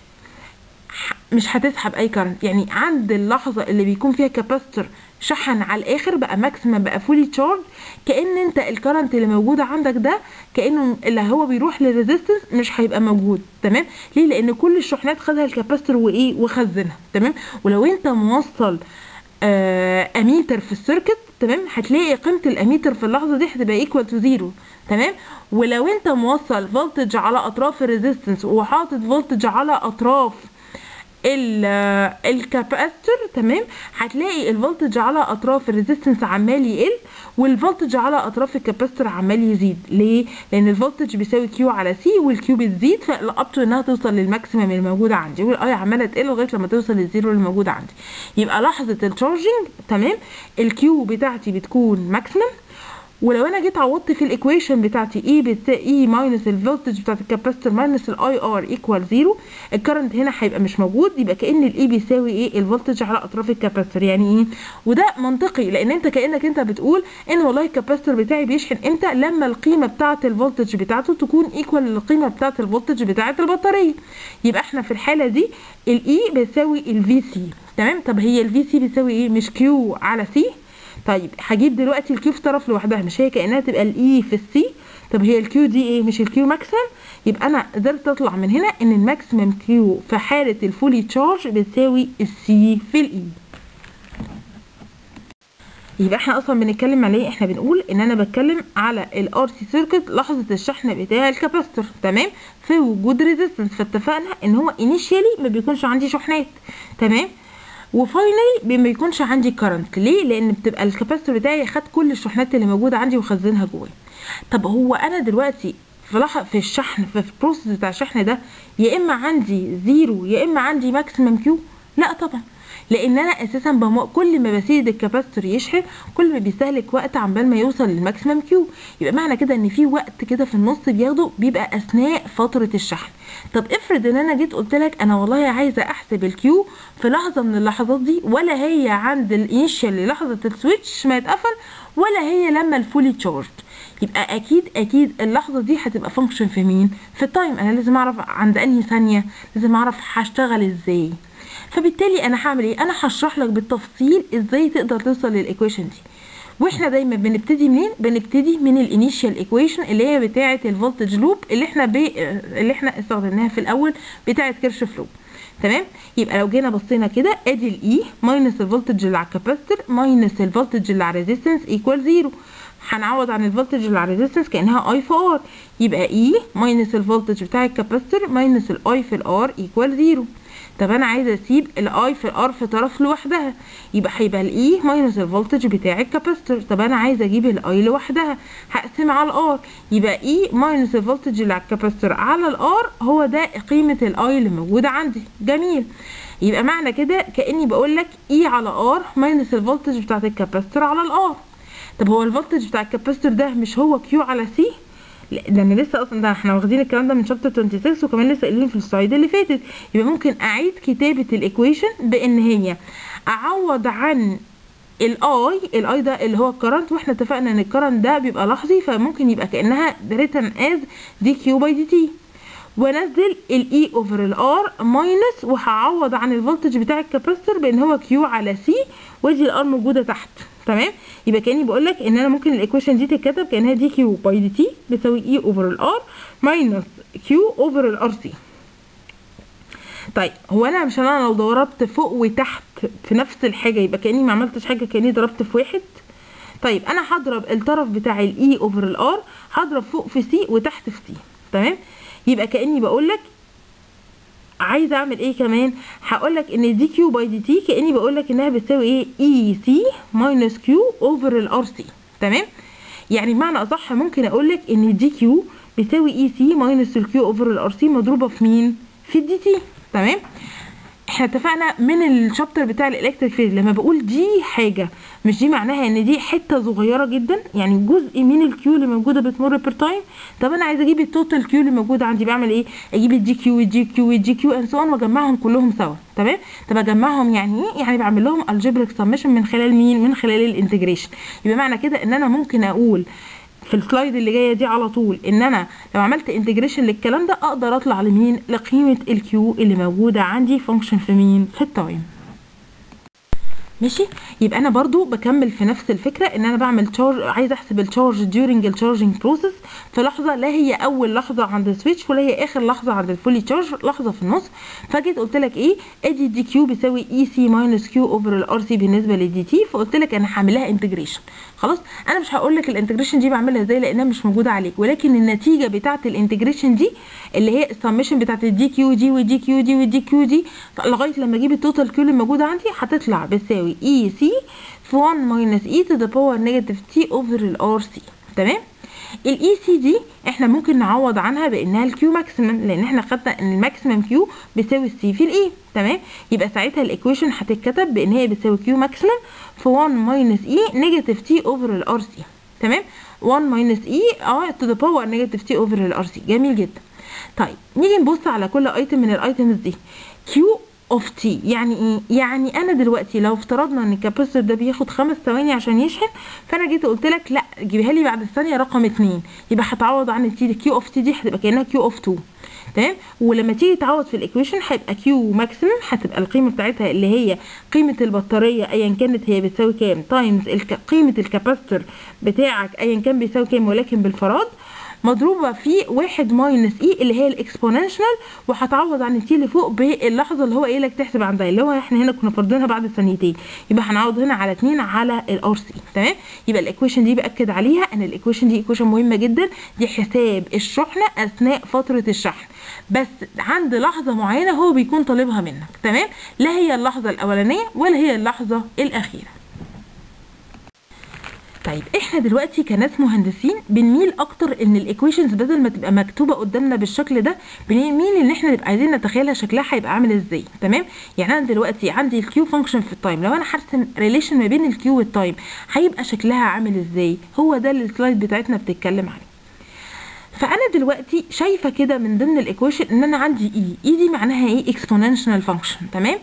مش هتسحب اي كرنت يعني عند اللحظه اللي بيكون فيها كاباستور شحن على الاخر بقى ماكسيمم بقى فولي تشارج كان انت الكرنت اللي موجود عندك ده كانه اللي هو بيروح للريزيستنس مش هيبقى موجود تمام ليه لان كل الشحنات خدها الكاباستور وايه وخزنها تمام ولو انت موصل آه اميتر في السيركت تمام هتلاقي قيمه الاميتر في اللحظه دي هتبقى ايكوال تو زيرو تمام ولو انت موصل فولتج على اطراف الريزيستنس وحاطط فولتج على اطراف الكاباستور تمام هتلاقي الفولتج على اطراف الريزيستنس عمال يقل والفولتج على اطراف الكاباستور عمال يزيد ليه لان الفولتج بيساوي كيو على سي والكيو بتزيد فاب تو انها توصل للماكسيمم الموجوده عندي والاي عماله تقل لغايه لما توصل للزيرو اللي موجود عندي يبقى لحظه التشارجنج تمام الكيو بتاعتي بتكون ماكسيمم ولو انا جيت عوضت في الايكويشن بتاعتي اي بت اي ماينس الفولتج بتاعت الكاباستور ماينس الاي ار ايكوال زيرو الكرنت هنا هيبقى مش موجود يبقى كان الاي بيساوي ايه الفولتج على اطراف الكاباستور يعني ايه وده منطقي لان انت كانك انت بتقول ان والله الكاباستور بتاعي بيشحن امتى لما القيمه بتاعه الفولتج بتاعته تكون ايكوال للقيمه بتاعه الفولتج بتاعه البطاريه يبقى احنا في الحاله دي الاي بيساوي الفي سي تمام طب هي الفي سي بيساوي ايه مش كيو على سي طيب هجيب دلوقتي الكيو في طرف لوحدها مش هي كانها تبقى الاي في السي طب هي الكيو دي ايه مش الكيو ماكسيمم يبقى انا قدرت اطلع من هنا ان الماكسيمم كيو في حاله الفولي تشارج بتساوي السي في الاي يبقى احنا اصلا بنتكلم على ايه احنا بنقول ان انا بتكلم على الار سي سيركت لحظه الشحن بتاع الكاباستور تمام في وجود ريزيستنس فاتفقنا ان هو انيشيالي ما بيكونش عندي شحنات تمام وفاينلي ما بيكونش عندي كرنت ليه لان بتبقى الكاباستور بتاعي خد كل الشحنات اللي موجوده عندي وخزنها جواه طب هو انا دلوقتي في لحظه في الشحن في البروسيس بتاع الشحن ده يا اما عندي زيرو يا اما عندي ماكسيمم كيو لا طبعا لان انا اساسا بم... كل ما بسيب الكاباستور يشحن كل ما بيستهلك وقت عمال ما يوصل للماكسيمم كيو يبقى معنى كده ان في وقت كده في النص بياخده بيبقى اثناء فتره الشحن طب افرض ان انا جيت قلت لك انا والله عايزه احسب الكيو في لحظه من اللحظات دي ولا هي عند الانيشال لحظه السويتش ما يتقفل ولا هي لما الفولي تشارج يبقى اكيد اكيد اللحظه دي هتبقى فانكشن في مين في التايم انا لازم اعرف عند انهي ثانيه لازم اعرف هشتغل ازاي فبالتالي انا هعمل ايه انا هشرح لك بالتفصيل ازاي تقدر توصل للايكويشن دي واحنا دايما بنبتدي منين بنبتدي من الانيشال ايكويشن اللي هي بتاعه الفولتج لوب اللي احنا بي... اللي احنا استخدمناها في الاول بتاعه كيرشوف لوب تمام يبقى لو جينا بصينا كده ادي الاي ماينس الفولتج اللي على الكاباستور ماينس الفولتج اللي على الريزيستنس ايكوال زيرو هنعوض عن الفولتج اللي على الريزيستنس كانها اي في ار يبقى اي ماينس الفولتج بتاع الكاباستور ماينس الاي في الار ايكوال زيرو طب انا عايزه اسيب الاي في الار في طرف لوحدها يبقى هيبقى الاي ماينس الفولتج بتاع الكاباستور طب انا عايزه اجيب الاي لوحدها هقسم على الار يبقى اي ماينس الفولتج اللي على الكاباستور على الار هو ده قيمه الاي اللي موجوده عندي جميل يبقى معنى كده كاني بقول لك اي على ار ماينس الفولتج بتاعت الكاباستور على الار طب هو الفولتج بتاع الكاباستور ده مش هو كيو على سي ده انا لسه اصلا ده احنا واخدين الكلام ده من شابتر 26 وكمان لسه قايلين في السلايد اللي فاتت يبقى ممكن اعيد كتابه الايكويشن بان هي اعوض عن الاي الاي ده اللي هو الكرنت واحنا اتفقنا ان الكرنت ده بيبقى لحظي فممكن يبقى كانها ريتن از دي كيو باي دي تي وانزل الاي اوفر الار ماينس وهعوض عن الفولتج بتاع الكاباستور بان هو كيو على سي ودي الار موجوده تحت تمام يبقى كاني بقول لك ان انا ممكن الايكويشن دي تتكتب كانها دي كيو باي دي تي بتساوي اي اوفر الار ماينس كيو اوفر الار سي طيب هو انا مش انا لو ضربت فوق وتحت في نفس الحاجه يبقى كاني ما عملتش حاجه كاني ضربت في واحد طيب انا هضرب الطرف بتاع الاي اوفر الار هضرب فوق في سي وتحت في سي تمام يبقى كاني بقول لك عايزه اعمل ايه كمان هقول لك ان دي كيو باي دي تي كاني بقول لك انها بتساوي ايه اي سي ماينس كيو اوفر الار سي تمام يعني بمعنى اصح ممكن اقول لك ان دي كيو بتساوي اي سي ماينس الكيو اوفر الار سي مضروبه في مين في الدي تي تمام احنا اتفقنا من الشابتر بتاع الالكتريك فيلد لما بقول دي حاجه مش دي معناها ان دي حته صغيره جدا يعني جزء من الكيو اللي موجوده بتمر بير تايم طب انا عايزه اجيب التوتال كيو اللي موجوده عندي بعمل ايه اجيب الدي كيو والدي كيو والدي كيو اند سو واجمعهم كلهم سوا تمام طب اجمعهم يعني ايه يعني بعمل لهم الجبريك سمشن من خلال مين من خلال الانتجريشن يبقى معنى كده ان انا ممكن اقول في السلايد اللي جايه دي على طول ان انا لو عملت انتجريشن للكلام ده اقدر اطلع لمين لقيمه الكيو اللي موجوده عندي فانكشن في مين في التايم ماشي يبقى انا برضو بكمل في نفس الفكره ان انا بعمل تشارج عايزه احسب التشارج ديورنج التشارجنج بروسيس في لحظه لا هي اول لحظه عند السويتش ولا هي اخر لحظه عند الفولي تشارج لحظه في النص فجيت قلت لك ايه ادي دي كيو بيساوي اي سي ماينس كيو اوفر الار سي بالنسبه للدي تي فقلت لك انا هعمل لها انتجريشن خلاص انا مش هقول لك الانتجريشن دي بعملها ازاي لانها مش موجوده عليك ولكن النتيجه بتاعه الانتجريشن دي اللي هي السمشن بتاعه الدي كيو دي والدي كيو دي والدي كيو دي لغايه لما اجيب التوتال كيو اللي موجوده عندي هتطلع بتساوي اي سي في 1 ماينس اي تو ذا باور نيجاتيف تي اوفر الار سي تمام الاي سي دي احنا ممكن نعوض عنها بانها الكيو ماكسيمم لان احنا خدنا ان الماكسيمم كيو بيساوي السي في الاي تمام يبقى ساعتها الايكويشن هتتكتب بان هي بتساوي كيو ماكسيمم في 1 ماينس اي نيجاتيف تي اوفر الار سي تمام 1 ماينس اي اه تو ذا باور نيجاتيف تي اوفر الار سي جميل جدا طيب نيجي نبص على كل ايتم من الايتمز دي كيو اوف تي يعني ايه يعني انا دلوقتي لو افترضنا ان الكاباسيتور ده بياخد خمس ثواني عشان يشحن فانا جيت قلت لك لا جيبها لي بعد الثانيه رقم اتنين يبقى هتعوض عن التي كيو اوف تي دي هتبقى كانها كيو اوف 2 تمام ولما تيجي تعوض في الايكويشن هيبقى كيو ماكسيمم هتبقى القيمه بتاعتها اللي هي قيمه البطاريه ايا كانت هي بتساوي كام تايمز الك... قيمه الكاباسيتور بتاعك ايا كان بيساوي كام ولكن بالفراد مضروبة في واحد ماينس اي اللي هي الاكسبوننشال وهتعوض عن التي اللي فوق باللحظة اللي هو قايل لك تحسب عندها اللي هو احنا هنا كنا فارضينها بعد ثانيتين يبقى هنعوض هنا على 2 على الار سي تمام يبقى الايكويشن دي باكد عليها ان الايكويشن دي ايكويشن مهمة جدا دي حساب الشحنة اثناء فترة الشحن بس عند لحظة معينة هو بيكون طالبها منك تمام لا هي اللحظة الاولانية ولا هي اللحظة الاخيرة طيب احنا دلوقتي كناس مهندسين بنميل اكتر ان الايكويشنز بدل ما تبقى مكتوبه قدامنا بالشكل ده بنميل ان احنا نبقى عايزين نتخيلها شكلها هيبقى عامل ازاي تمام يعني انا دلوقتي عندي الكيو فانكشن في التايم لو انا هرسم ريليشن ما بين الكيو والتايم هيبقى شكلها عامل ازاي هو ده اللي السلايد بتاعتنا بتتكلم عليه فانا دلوقتي شايفه كده من ضمن الايكويشن ان انا عندي اي اي دي معناها ايه اكسبوننشال فانكشن تمام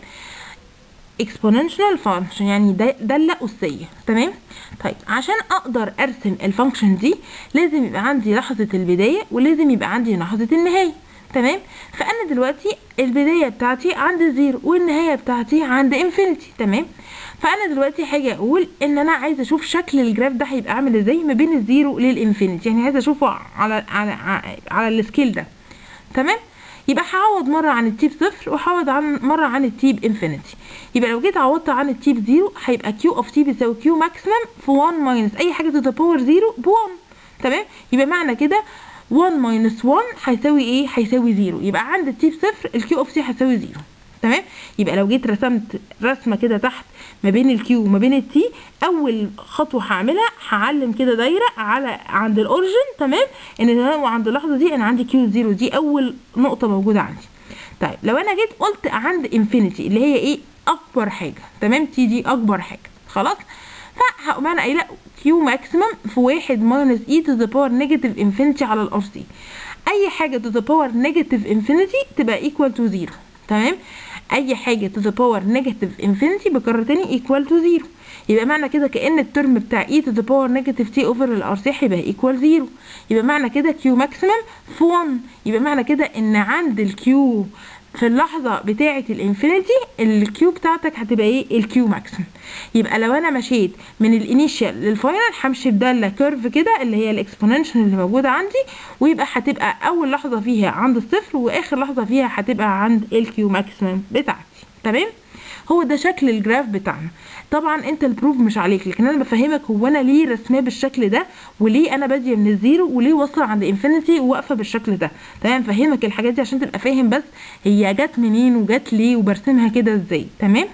exponential function يعني دالة أسية تمام طيب عشان أقدر أرسم الفانكشن دي لازم يبقى عندي لحظة البداية ولازم يبقى عندي لحظة النهاية تمام فأنا دلوقتي البداية بتاعتي عند زيرو والنهاية بتاعتي عند انفينيتي تمام فأنا دلوقتي هاجي أقول إن أنا عايزة أشوف شكل الجراف ده هيبقى عامل إزاي ما بين الزيرو للانفينيتي يعني عايزة أشوفه على على على, على السكيل ده تمام يبقى هعوض مرة عن التيب صفر وهعوض عن مرة عن التيب انفينيتي يبقى لو جيت عوضت عن التيب زيرو هيبقى كيو اوف تي بيساوي كيو ماكسيمم في 1 ماينس اي حاجة تو ذا باور زيرو ب 1 تمام يبقى معنى كده 1 ماينس 1 هيساوي ايه هيساوي زيرو يبقى عند التيب صفر الكيو اوف تي هيساوي زيرو تمام يبقى لو جيت رسمت رسمه كده تحت ما بين الكيو وما بين التي اول خطوه هعملها هعلم كده دايره على عند الاوريجن تمام ان عند اللحظه دي انا عندي كيو زيرو دي اول نقطه موجوده عندي طيب لو انا جيت قلت عند انفينيتي اللي هي ايه اكبر حاجه تمام تي دي اكبر حاجه خلاص فهقوم انا قايله كيو ماكسيمم في واحد ماينس اي تو ذا باور نيجاتيف انفينيتي على الار سي اي حاجه تو ذا باور نيجاتيف انفينيتي تبقى ايكوال تو زيرو تمام اي حاجه تو ذا باور نيجاتيف انفينيتي بكرر تاني ايكوال تو زيرو يبقى معنى كده كان الترم بتاع اي تو ذا باور نيجاتيف تي اوفر الار سي هيبقى ايكوال زيرو يبقى معنى كده كيو ماكسيمم في 1 يبقى معنى كده ان عند الكيو في اللحظه بتاعه الانفينيتي الكيو بتاعتك هتبقى ايه الكيو ماكسيمم يبقى لو انا مشيت من الانيشال للفاينل همشي بداله كيرف كده اللي هي الاكسبوننشال اللي موجوده عندي ويبقى هتبقى اول لحظه فيها عند الصفر واخر لحظه فيها هتبقى عند الكيو ماكسيمم بتاعتي تمام هو ده شكل الجراف بتاعنا طبعا انت البروف مش عليك لكن انا بفهمك هو انا ليه رسماه بالشكل ده وليه انا باديه من الزيرو وليه واصله عند انفينيتي وواقفه بالشكل ده تمام فهمك الحاجات دي عشان تبقى فاهم بس هي جت منين وجت ليه وبرسمها كده ازاي تمام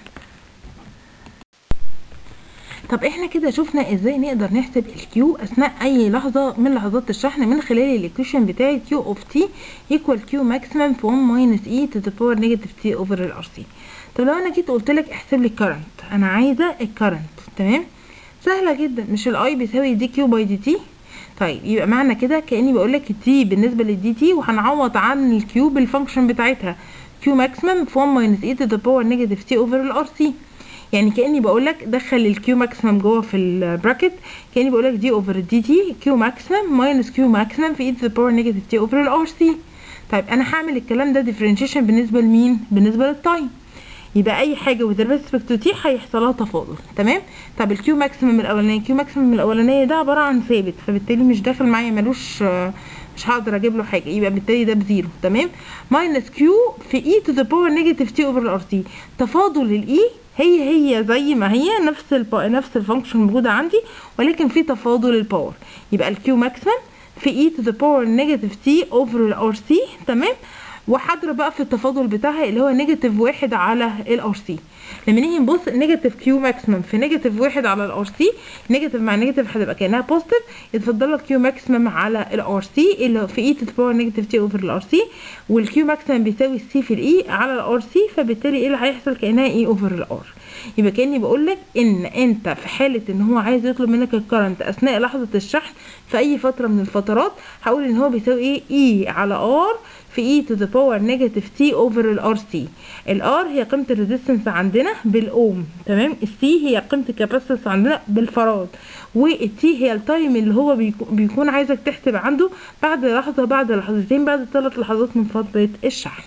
طب احنا كده شفنا ازاي نقدر نحسب الكيو اثناء اي لحظه من لحظات الشحن من خلال الايكويشن بتاعي كيو اوف تي ايكوال كيو ماكسيمم في 1 ماينس اي تو ذا باور نيجاتيف تي اوفر الار سي طب لو انا جيت قلت لك احسب لي الكرنت انا عايزه الكرنت تمام سهله جدا مش الاي بيساوي دي كيو باي دي تي طيب يبقى معنى كده كاني بقول لك التي بالنسبه للدي تي وهنعوض عن الكيو بالفانكشن بتاعتها كيو ماكسيمم في 1 ماينس اي تو ذا باور نيجاتيف تي اوفر الار سي يعني كاني بقول لك دخل الكيو ماكسيمم جوه في البراكت كاني بقول لك دي اوفر دي تي كيو ماكسيمم ماينس كيو ماكسيمم في اي تو ذا باور نيجاتيف تي اوفر الار سي طيب انا هعمل الكلام ده ديفرنشيشن بالنسبه لمين بالنسبه للتايم يبقى اي حاجه with respect to t هيحصل لها تفاضل تمام طب الكيو ماكسيمم الاولانيه الكيو ماكسيمم الاولانيه ده عباره عن ثابت فبالتالي مش داخل معايا ملوش مش هقدر اجيب له حاجه يبقى بالتالي ده بزيرو تمام ماينس كيو في اي تو ذا باور نيجاتيف تي اوفر الار تي تفاضل الاي هي هي زي ما هي نفس الب... نفس الفانكشن موجوده عندي ولكن في تفاضل الباور يبقى الكيو ماكسيمم في اي تو ذا باور نيجاتيف تي اوفر الار سي تمام وهضرب بقى في التفاضل بتاعها اللي هو نيجاتيف واحد على الار سي لما نيجي نبص نيجاتيف كيو ماكسيمم في نيجاتيف واحد على الار سي نيجاتيف مع نيجاتيف هتبقى كانها بوزيتيف يتفضل لك كيو ماكسيمم على الار سي اللي في اي تو باور نيجاتيف تي اوفر الار سي والكيو ماكسيمم بيساوي السي في الاي على الار سي فبالتالي ايه اللي هيحصل كانها اي اوفر الار يبقى كاني بقول لك ان انت في حاله ان هو عايز يطلب منك الكرنت اثناء لحظه الشحن في اي فتره من الفترات هقول ان هو بيساوي ايه اي على ار في اي تو ذا باور نيجاتيف تي اوفر الار سي الار هي قيمه الريزيستنس عندنا بالاوم تمام السي هي قيمه الكاباسيتنس عندنا بالفراد والتي هي التايم اللي هو بيكو- بيكون عايزك تحسب عنده بعد لحظه بعد لحظتين بعد ثلاث لحظات من فتره الشحن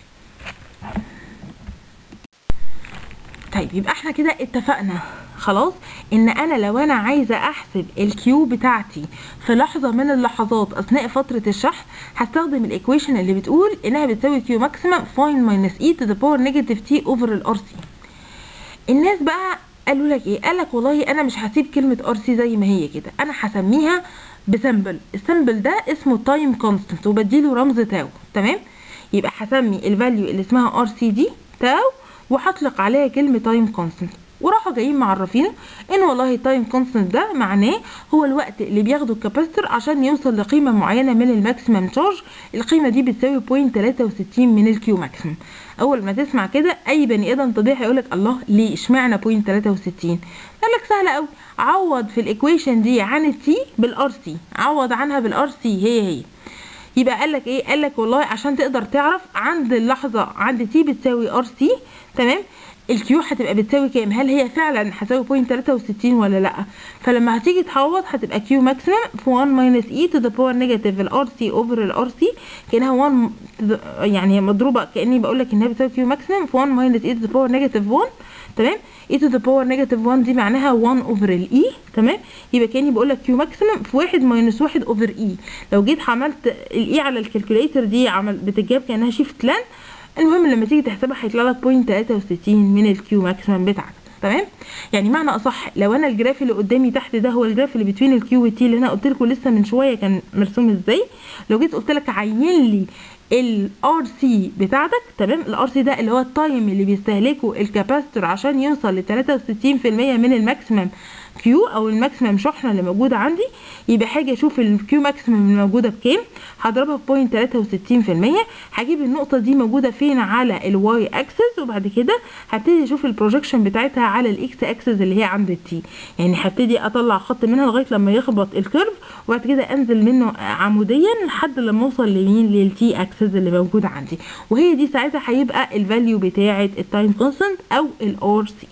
طيب يبقى احنا كده اتفقنا خلاص ان انا لو انا عايزه احسب الكيو بتاعتي في لحظه من اللحظات اثناء فتره الشحن هستخدم الايكويشن اللي بتقول انها بتساوي كيو ماكسيمم فاين ماينس اي تو ذا باور نيجاتيف تي اوفر الار سي الناس بقى قالوا لك ايه قال لك والله انا مش هسيب كلمه ار سي زي ما هي كده انا هسميها بسمبل السمبل ده اسمه تايم كونستنت وبديله رمز تاو تمام يبقى هسمي الفاليو اللي اسمها ار سي دي تاو وهطلق عليها كلمه تايم كونستنت وراحوا جايين معرفين ان والله التايم كونستنت ده معناه هو الوقت اللي بياخده الكاباستور عشان يوصل لقيمه معينه من الماكسيمم تشارج القيمه دي بتساوي 0.63 من الكيو ماكسيمم اول ما تسمع كده اي بني ادم طبيعي هيقول لك الله ليه اشمعنى 0.63 قال لك سهله قوي عوض في الايكويشن دي عن التي بالار سي عوض عنها بالار سي هي هي يبقى قال لك ايه قال لك والله عشان تقدر تعرف عند اللحظه عند تي بتساوي ار سي تمام الكيو هتبقى بتساوي كام هل هي فعلا هتساوي 0.63 ولا لا فلما هتيجي تعوض هتبقى كيو ماكسيمم في 1 ماينس اي تو ذا باور نيجاتيف الار سي اوفر الار سي كانها 1 يعني مضروبه كاني بقول لك انها بتساوي كيو ماكسيمم في 1 ماينس اي تو ذا باور نيجاتيف 1 تمام اي تو ذا باور نيجاتيف 1 دي معناها 1 اوفر الاي تمام يبقى كاني بقول لك كيو ماكسيمم في 1 ماينس 1 اوفر اي لو جيت عملت الاي على الكالكوليتر دي عمل بتتجاب كانها شيفت لان المهم لما تيجي تحسبها هيطلع لك 0.63 من الكيو ماكسيمم بتاعك تمام يعني معنى اصح لو انا الجراف اللي قدامي تحت ده هو الجراف اللي بين الكيو والتي اللي انا قلت لكم لسه من شويه كان مرسوم ازاي لو جيت قلت لك عين لي الار سي بتاعتك تمام الار سي ده اللي هو التايم اللي بيستهلكه الكاباستور عشان يوصل ل 63% من الماكسيمم كيو او الماكسيمم شحنه اللي موجوده عندي يبقى حاجه اشوف الكيو ماكسيمم الموجوده بكام هضربها ب 0.63% هجيب النقطه دي موجوده فين على الواي اكسس وبعد كده هبتدي اشوف البروجكشن بتاعتها على الاكس اكسس اللي هي عند التي يعني هبتدي اطلع خط منها لغايه لما يخبط الكيرف وبعد كده انزل منه عموديا لحد لما اوصل لمين للتي اكسس اللي موجوده عندي وهي دي ساعتها هيبقى الفاليو بتاعه التايم كونستنت او الار سي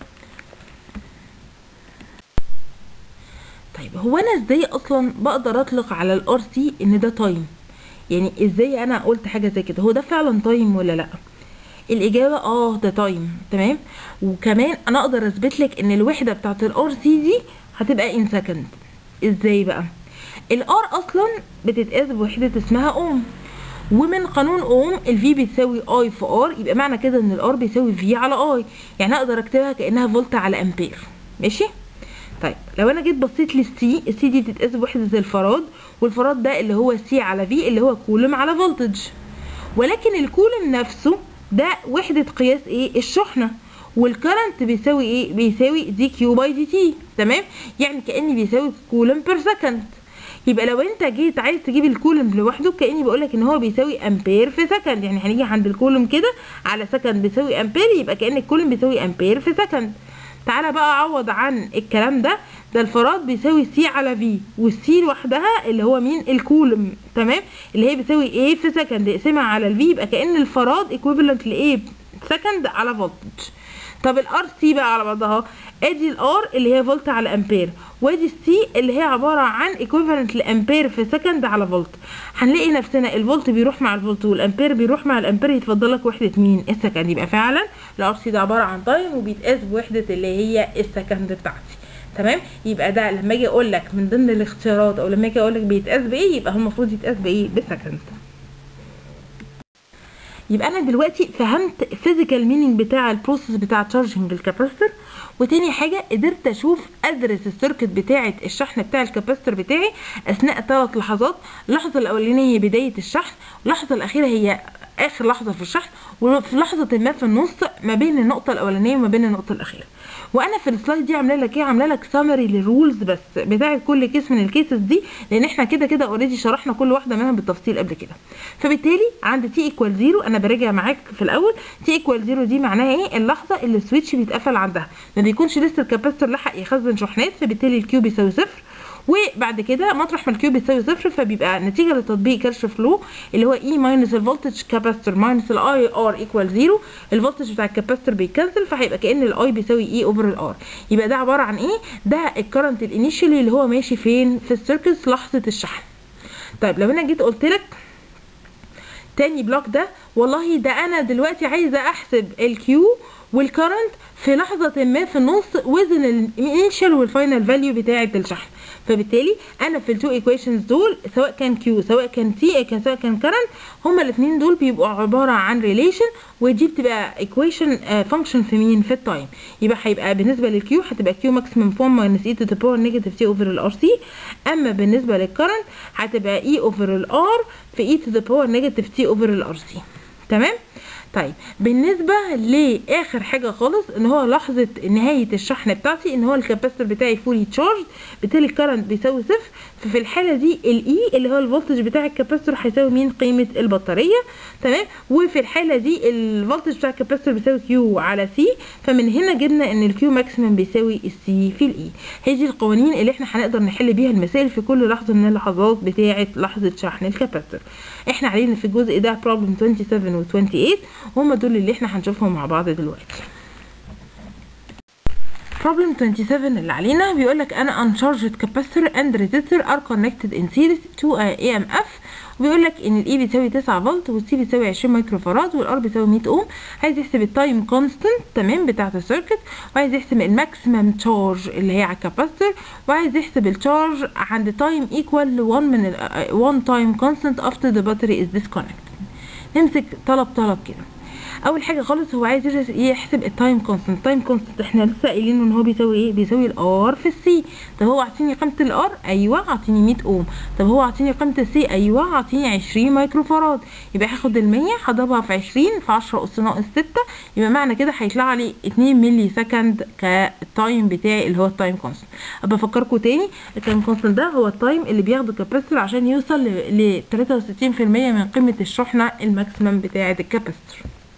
طيب هو انا ازاي اصلا بقدر اطلق على الار سي ان ده تايم يعني ازاي انا قلت حاجه زي كده هو ده فعلا تايم ولا لا الاجابه اه ده تايم تمام وكمان انا اقدر اثبت لك ان الوحده بتاعت الار سي دي هتبقى ان سكند ازاي بقى الار اصلا بتتقاس بوحده اسمها اوم ومن قانون اوم الفي بتساوي اي في ار يبقى معنى كده ان الار بيساوي في على اي يعني اقدر اكتبها كانها فولت على امبير ماشي طيب لو انا جيت بصيت للسي السي دي بتتقاس بوحده الفراد والفراد ده اللي هو سي على في اللي هو كولوم على فولتج ولكن الكولوم نفسه ده وحده قياس ايه الشحنه والكرنت بيساوي ايه بيساوي دي كيو باي دي تي تمام يعني كاني بيساوي كولوم بير سكند يبقى لو انت جيت عايز تجيب الكولوم لوحده كاني بقول لك ان هو بيساوي امبير في سكند يعني هنيجي عند الكولوم كده على سكند بيساوي امبير يبقى كان الكولوم بيساوي امبير في سكند تعالى بقى اعوض عن الكلام ده ده الفراد بيساوي سي على في والسي لوحدها اللي هو مين الكولوم تمام اللي هي بتساوي ايه في سكند اقسمها على الفي يبقى كان الفراد ايكويفالنت لايه سكند على فولتج طب الار سي بقى على بعضها ادي الار اللي هي فولت على امبير وادي السي اللي هي عباره عن ايكويفالنت لامبير في سكند على فولت هنلاقي نفسنا الفولت بيروح مع الفولت والامبير بيروح مع الامبير يتفضل لك وحده مين السكند يبقى فعلا الار سي ده عباره عن تايم وبيتقاس بوحده اللي هي السكند بتاعتي تمام يبقى ده لما اجي اقول لك من ضمن الاختيارات او لما اجي اقول لك بيتقاس بايه يبقى هو المفروض يتقاس بايه بالسكند يبقى انا دلوقتي فهمت الفيزيكال مينينج بتاع البروسيس بتاع تشارجنج الكاباستور وتاني حاجه قدرت اشوف ادرس السيركت بتاعه الشحن بتاع الكاباستور بتاعي اثناء ثلاث لحظات اللحظه الاولانيه هي بدايه الشحن اللحظه الاخيره هي اخر لحظه في الشحن وفي لحظه ما في النص ما بين النقطه الاولانيه وما بين النقطه الاخيره وانا في السلايد دي عامله لك ايه عامله لك سامري للرولز بس بتاعه كل كيس من الكيسز دي لان احنا كده كده اوريدي شرحنا كل واحده منها بالتفصيل قبل كده فبالتالي عند تي ايكوال زيرو انا براجع معاك في الاول تي ايكوال زيرو دي معناها ايه اللحظه اللي السويتش بيتقفل عندها ما بيكونش لسه الكاباستور لحق يخزن شحنات فبالتالي الكيو بيساوي صفر وبعد كده مطرح ما الكيو بيساوي صفر فبيبقى نتيجه لتطبيق كيرش فلو اللي هو اي ماينس الفولتج كاباستور ماينس الاي ار ايكوال زيرو الفولتج بتاع الكاباستور بيتكنسل فهيبقى كان الاي بيساوي اي اوفر الار يبقى ده عباره عن ايه ده الكرنت الانيشالي اللي هو ماشي فين في السيركس لحظه الشحن طيب لو انا جيت قلت لك تاني بلوك ده والله ده انا دلوقتي عايزه احسب الكيو والكرنت في لحظة ما في النص وزن الانيشال والفاينل فاليو بتاعة الشحن فبالتالي انا في التو ايكويشنز دول سواء كان كيو سواء كان تي كان سواء كان كرنت هما الاثنين دول بيبقوا عبارة عن ريليشن ودي بتبقى ايكويشن فانكشن في مين في التايم يبقى هيبقى بالنسبة للكيو هتبقى كيو ماكسيمم فورم ماينس اي تو ذا باور نيجاتيف تي اوفر الار سي اما بالنسبة للكرنت هتبقى اي اوفر الار في اي تو ذا باور نيجاتيف تي اوفر الار سي تمام طيب بالنسبة لآخر حاجة خالص ان هو لحظة نهاية الشحن بتاعتي ان هو الكاباستور بتاعي فولي تشارج بالتالي الكرنت بيساوي صفر ففي الحالة دي الاي اللي هو الفولتج بتاع الكاباستور هيساوي مين قيمة البطارية تمام وفي الحالة دي الفولتج بتاع الكاباستور بيساوي كيو على سي فمن هنا جبنا ان الكيو ماكسيمم بيساوي السي في الاي هي دي القوانين اللي احنا هنقدر نحل بيها المسائل في كل لحظة من اللحظات بتاعة لحظة شحن الكاباستور احنا علينا في الجزء ده بروبلم 27 و 28 هما دول اللي احنا هنشوفهم مع بعض دلوقتي problem 27 اللي علينا بيقول لك انا uncharged capacitor and resistor are connected in series to a EMF وبيقول لك ان الاي بيساوي 9 فولت والسي بيساوي 20 مايكرو فاراد والار بيساوي 100 اوم عايز يحسب التايم كونستنت تمام بتاعه السيركت وعايز يحسب الماكسيمم تشارج اللي هي على الكاباستور وعايز يحسب التشارج عند تايم ايكوال ل 1 من ال 1 تايم كونستنت after the battery is disconnected نمسك طلب طلب كده اول حاجه خالص هو عايز يحسب التايم كونستنت التايم كونستنت احنا لسه قايلين ان هو بيساوي ايه بيساوي الار في السي طب هو عاطيني قيمه الار ايوه عاطيني 100 اوم طب هو عاطيني قيمه السي ايوه عاطيني 20 مايكرو فاراد يبقى هاخد ال 100 هضربها في 20 في 10 اس ناقص 6 يبقى معنى كده هيطلع لي 2 ملي سكند كالتايم بتاعي اللي هو التايم كونستنت ابقى افكركم تاني التايم كونستنت ده هو التايم اللي بياخده الكاباستور عشان يوصل ل 63% من قيمه الشحنه الماكسيمم بتاعه الكاباستور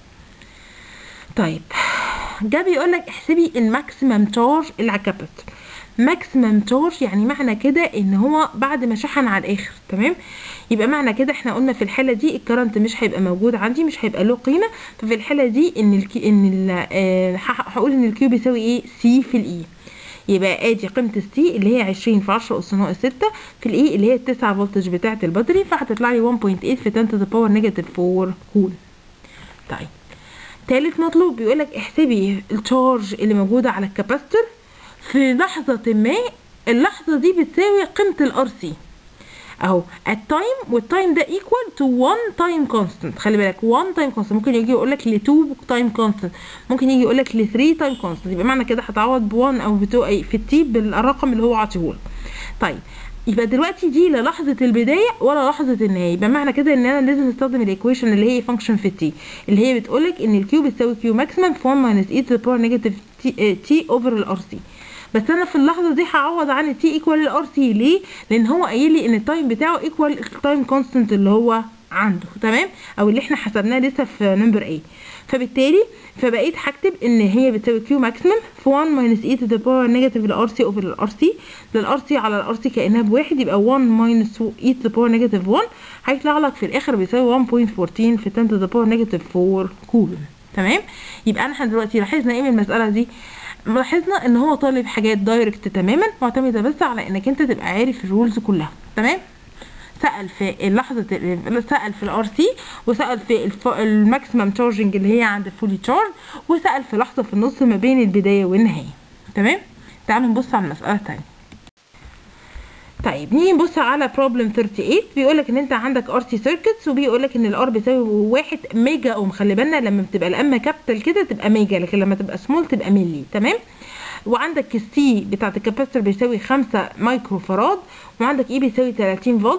طيب جه بيقول لك احسبي الماكسيمم تشارج اللي على الكاباستور ماكسيمم تشارج يعني معنى كده ان هو بعد ما شحن على الاخر تمام يبقى معنى كده احنا قلنا في الحاله دي الكرنت مش هيبقى موجود عندي مش هيبقى له قيمه ففي الحاله دي ان الكي ان ال آه هقول ان الكيو بيساوي ايه سي في الاي يبقى ادي قيمه السي اللي هي 20 في 10 اس ناقص 6 في الاي اللي هي 9 فولتج بتاعه الباتري فهتطلع لي 1.8 في 10 to the power negative 4 كول طيب تالت مطلوب بيقولك احسبي التشارج اللي موجودة على الكاباستور في لحظة ما اللحظة دي بتساوي قيمة الار سي اهو التايم والتايم ده equal to 1 تايم كونستنت خلي بالك 1 تايم كونستنت ممكن يجي يقول لك ل 2 تايم كونستنت ممكن يجي يقول لك ل 3 تايم كونستنت يبقى معنى كده هتعوض ب 1 او ب 2 اي في التي بالرقم اللي هو عاطيهولك طيب يبقى دلوقتي دي لا لحظه البدايه ولا لحظه النهايه يبقى معنى كده ان انا لازم استخدم الايكويشن اللي هي فانكشن في التي اللي هي بتقولك ان الكيو بتساوي كيو ماكسيمم في 1 ماينس اي تو باور نيجاتيف تي اوفر الار سي بس انا في اللحظه دي هعوض عن التي ايكوال الار سي ليه لان هو قايل لي ان التايم بتاعه ايكوال التايم كونستنت اللي هو عنده تمام او اللي احنا حسبناه لسه في نمبر 8 فبالتالي فبقيت هكتب ان هي بتساوي كيو ماكسيمم في 1 ماينس اي تو ذا باور نيجاتيف الار سي اوفر الار سي ده الار سي على الار سي كانها بواحد يبقى 1 ماينس اي تو ذا باور نيجاتيف 1 هيطلع لك في الاخر بيساوي 1.14 في 10 تو ذا باور نيجاتيف 4 كولوم تمام يبقى احنا دلوقتي لاحظنا ايه من المساله دي لاحظنا ان هو طالب حاجات دايركت تماما معتمده بس على انك انت تبقى عارف الرولز كلها تمام سأل في لحظة سأل في الار سي وسأل في الماكسيمم تشارجنج اللي هي عند الفولي تشارج وسأل في لحظة في النص ما بين البداية والنهاية تمام تعالوا نبص على المسألة التانية طيب نيجي نبص على بروبلم 38 بيقول لك ان انت عندك ار سي سيركتس وبيقول لك ان الار بيساوي 1 ميجا اوم خلي بالنا لما بتبقى الام كابيتال كده تبقى ميجا لكن لما تبقى سمول تبقى ملي تمام وعندك السي بتاعت الكاباستور بيساوي 5 مايكرو فراد وعندك اي بيساوي 30 فولت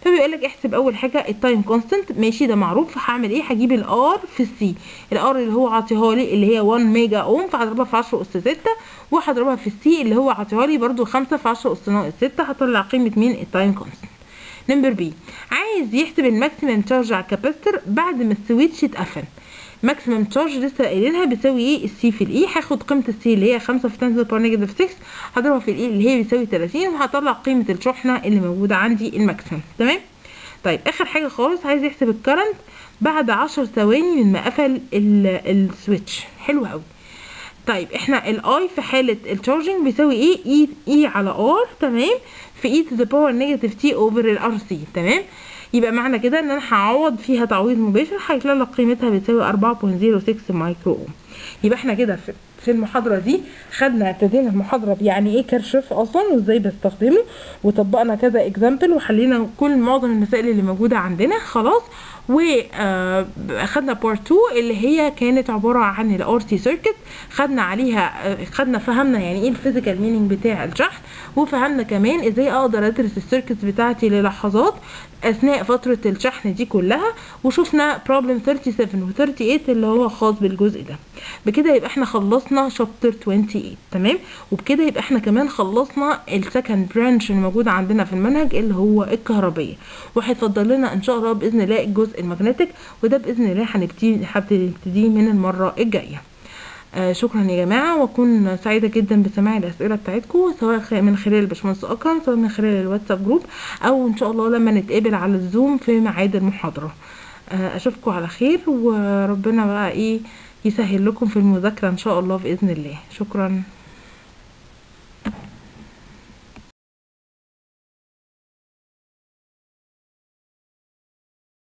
فبيقول لك احسب اول حاجه التايم كونستنت ماشي ده معروف هعمل ايه هجيب الار في السي الار اللي هو عاطيها لي اللي هي 1 ميجا اوم فهضربها في 10 اس 6 وهضربها في السي اللي هو عاطيها لي برده 5 في 10 اس ناقص 6 هطلع قيمه مين التايم كونستنت نمبر بي عايز يحسب الماكسيمم تشارج على الكاباستور بعد ما السويتش اتقفل ماكسيمم تشارج لسه قايلينها بيساوي ايه السي في الاي هاخد قيمه السي اللي هي 5 في 10 باور نيجاتيف 6 هضربها في الاي اللي هي بيساوي 30 وهطلع قيمه الشحنه اللي موجوده عندي الماكسيمم تمام طيب اخر حاجه خالص عايز يحسب الكرنت بعد 10 ثواني من ما قفل السويتش حلو قوي طيب احنا الاي في حاله التشارجنج بيساوي ايه اي اي على ار تمام في اي تو ذا باور نيجاتيف تي اوفر الار سي تمام يبقى معنى كده ان انا هعوض فيها تعويض مباشر هيطلع لك قيمتها بتساوي 4.06 مايكرو اوم يبقى احنا كده في في المحاضرة دي خدنا ابتدينا المحاضرة بيعني ايه كرشف اصلا وازاي بستخدمه وطبقنا كذا اكزامبل وحلينا كل معظم المسائل اللي موجودة عندنا خلاص واخدنا بارت 2 اللي هي كانت عباره عن الار سي سيركت خدنا عليها خدنا فهمنا يعني ايه الفيزيكال مينينج بتاع الشحن وفهمنا كمان ازاي اقدر ادرس السيركت بتاعتي للحظات اثناء فتره الشحن دي كلها وشفنا بروبلم 37 و 38 اللي هو خاص بالجزء ده بكده يبقى احنا خلصنا شابتر 28 تمام وبكده يبقى احنا كمان خلصنا السكند برانش اللي موجود عندنا في المنهج اللي هو الكهربيه وهيفضل لنا ان شاء الله باذن الله الجزء المagnetic وده باذن الله هنبتدي هنبتدي من المره الجايه آه شكرا يا جماعة واكون سعيدة جدا بسماع الاسئلة بتاعتكم سواء من خلال الباشمهندس اكرم سواء من خلال الواتساب جروب او ان شاء الله لما نتقابل على الزوم في ميعاد المحاضرة آه اشوفكم على خير وربنا بقى ايه يسهل لكم في المذاكرة ان شاء الله باذن الله شكرا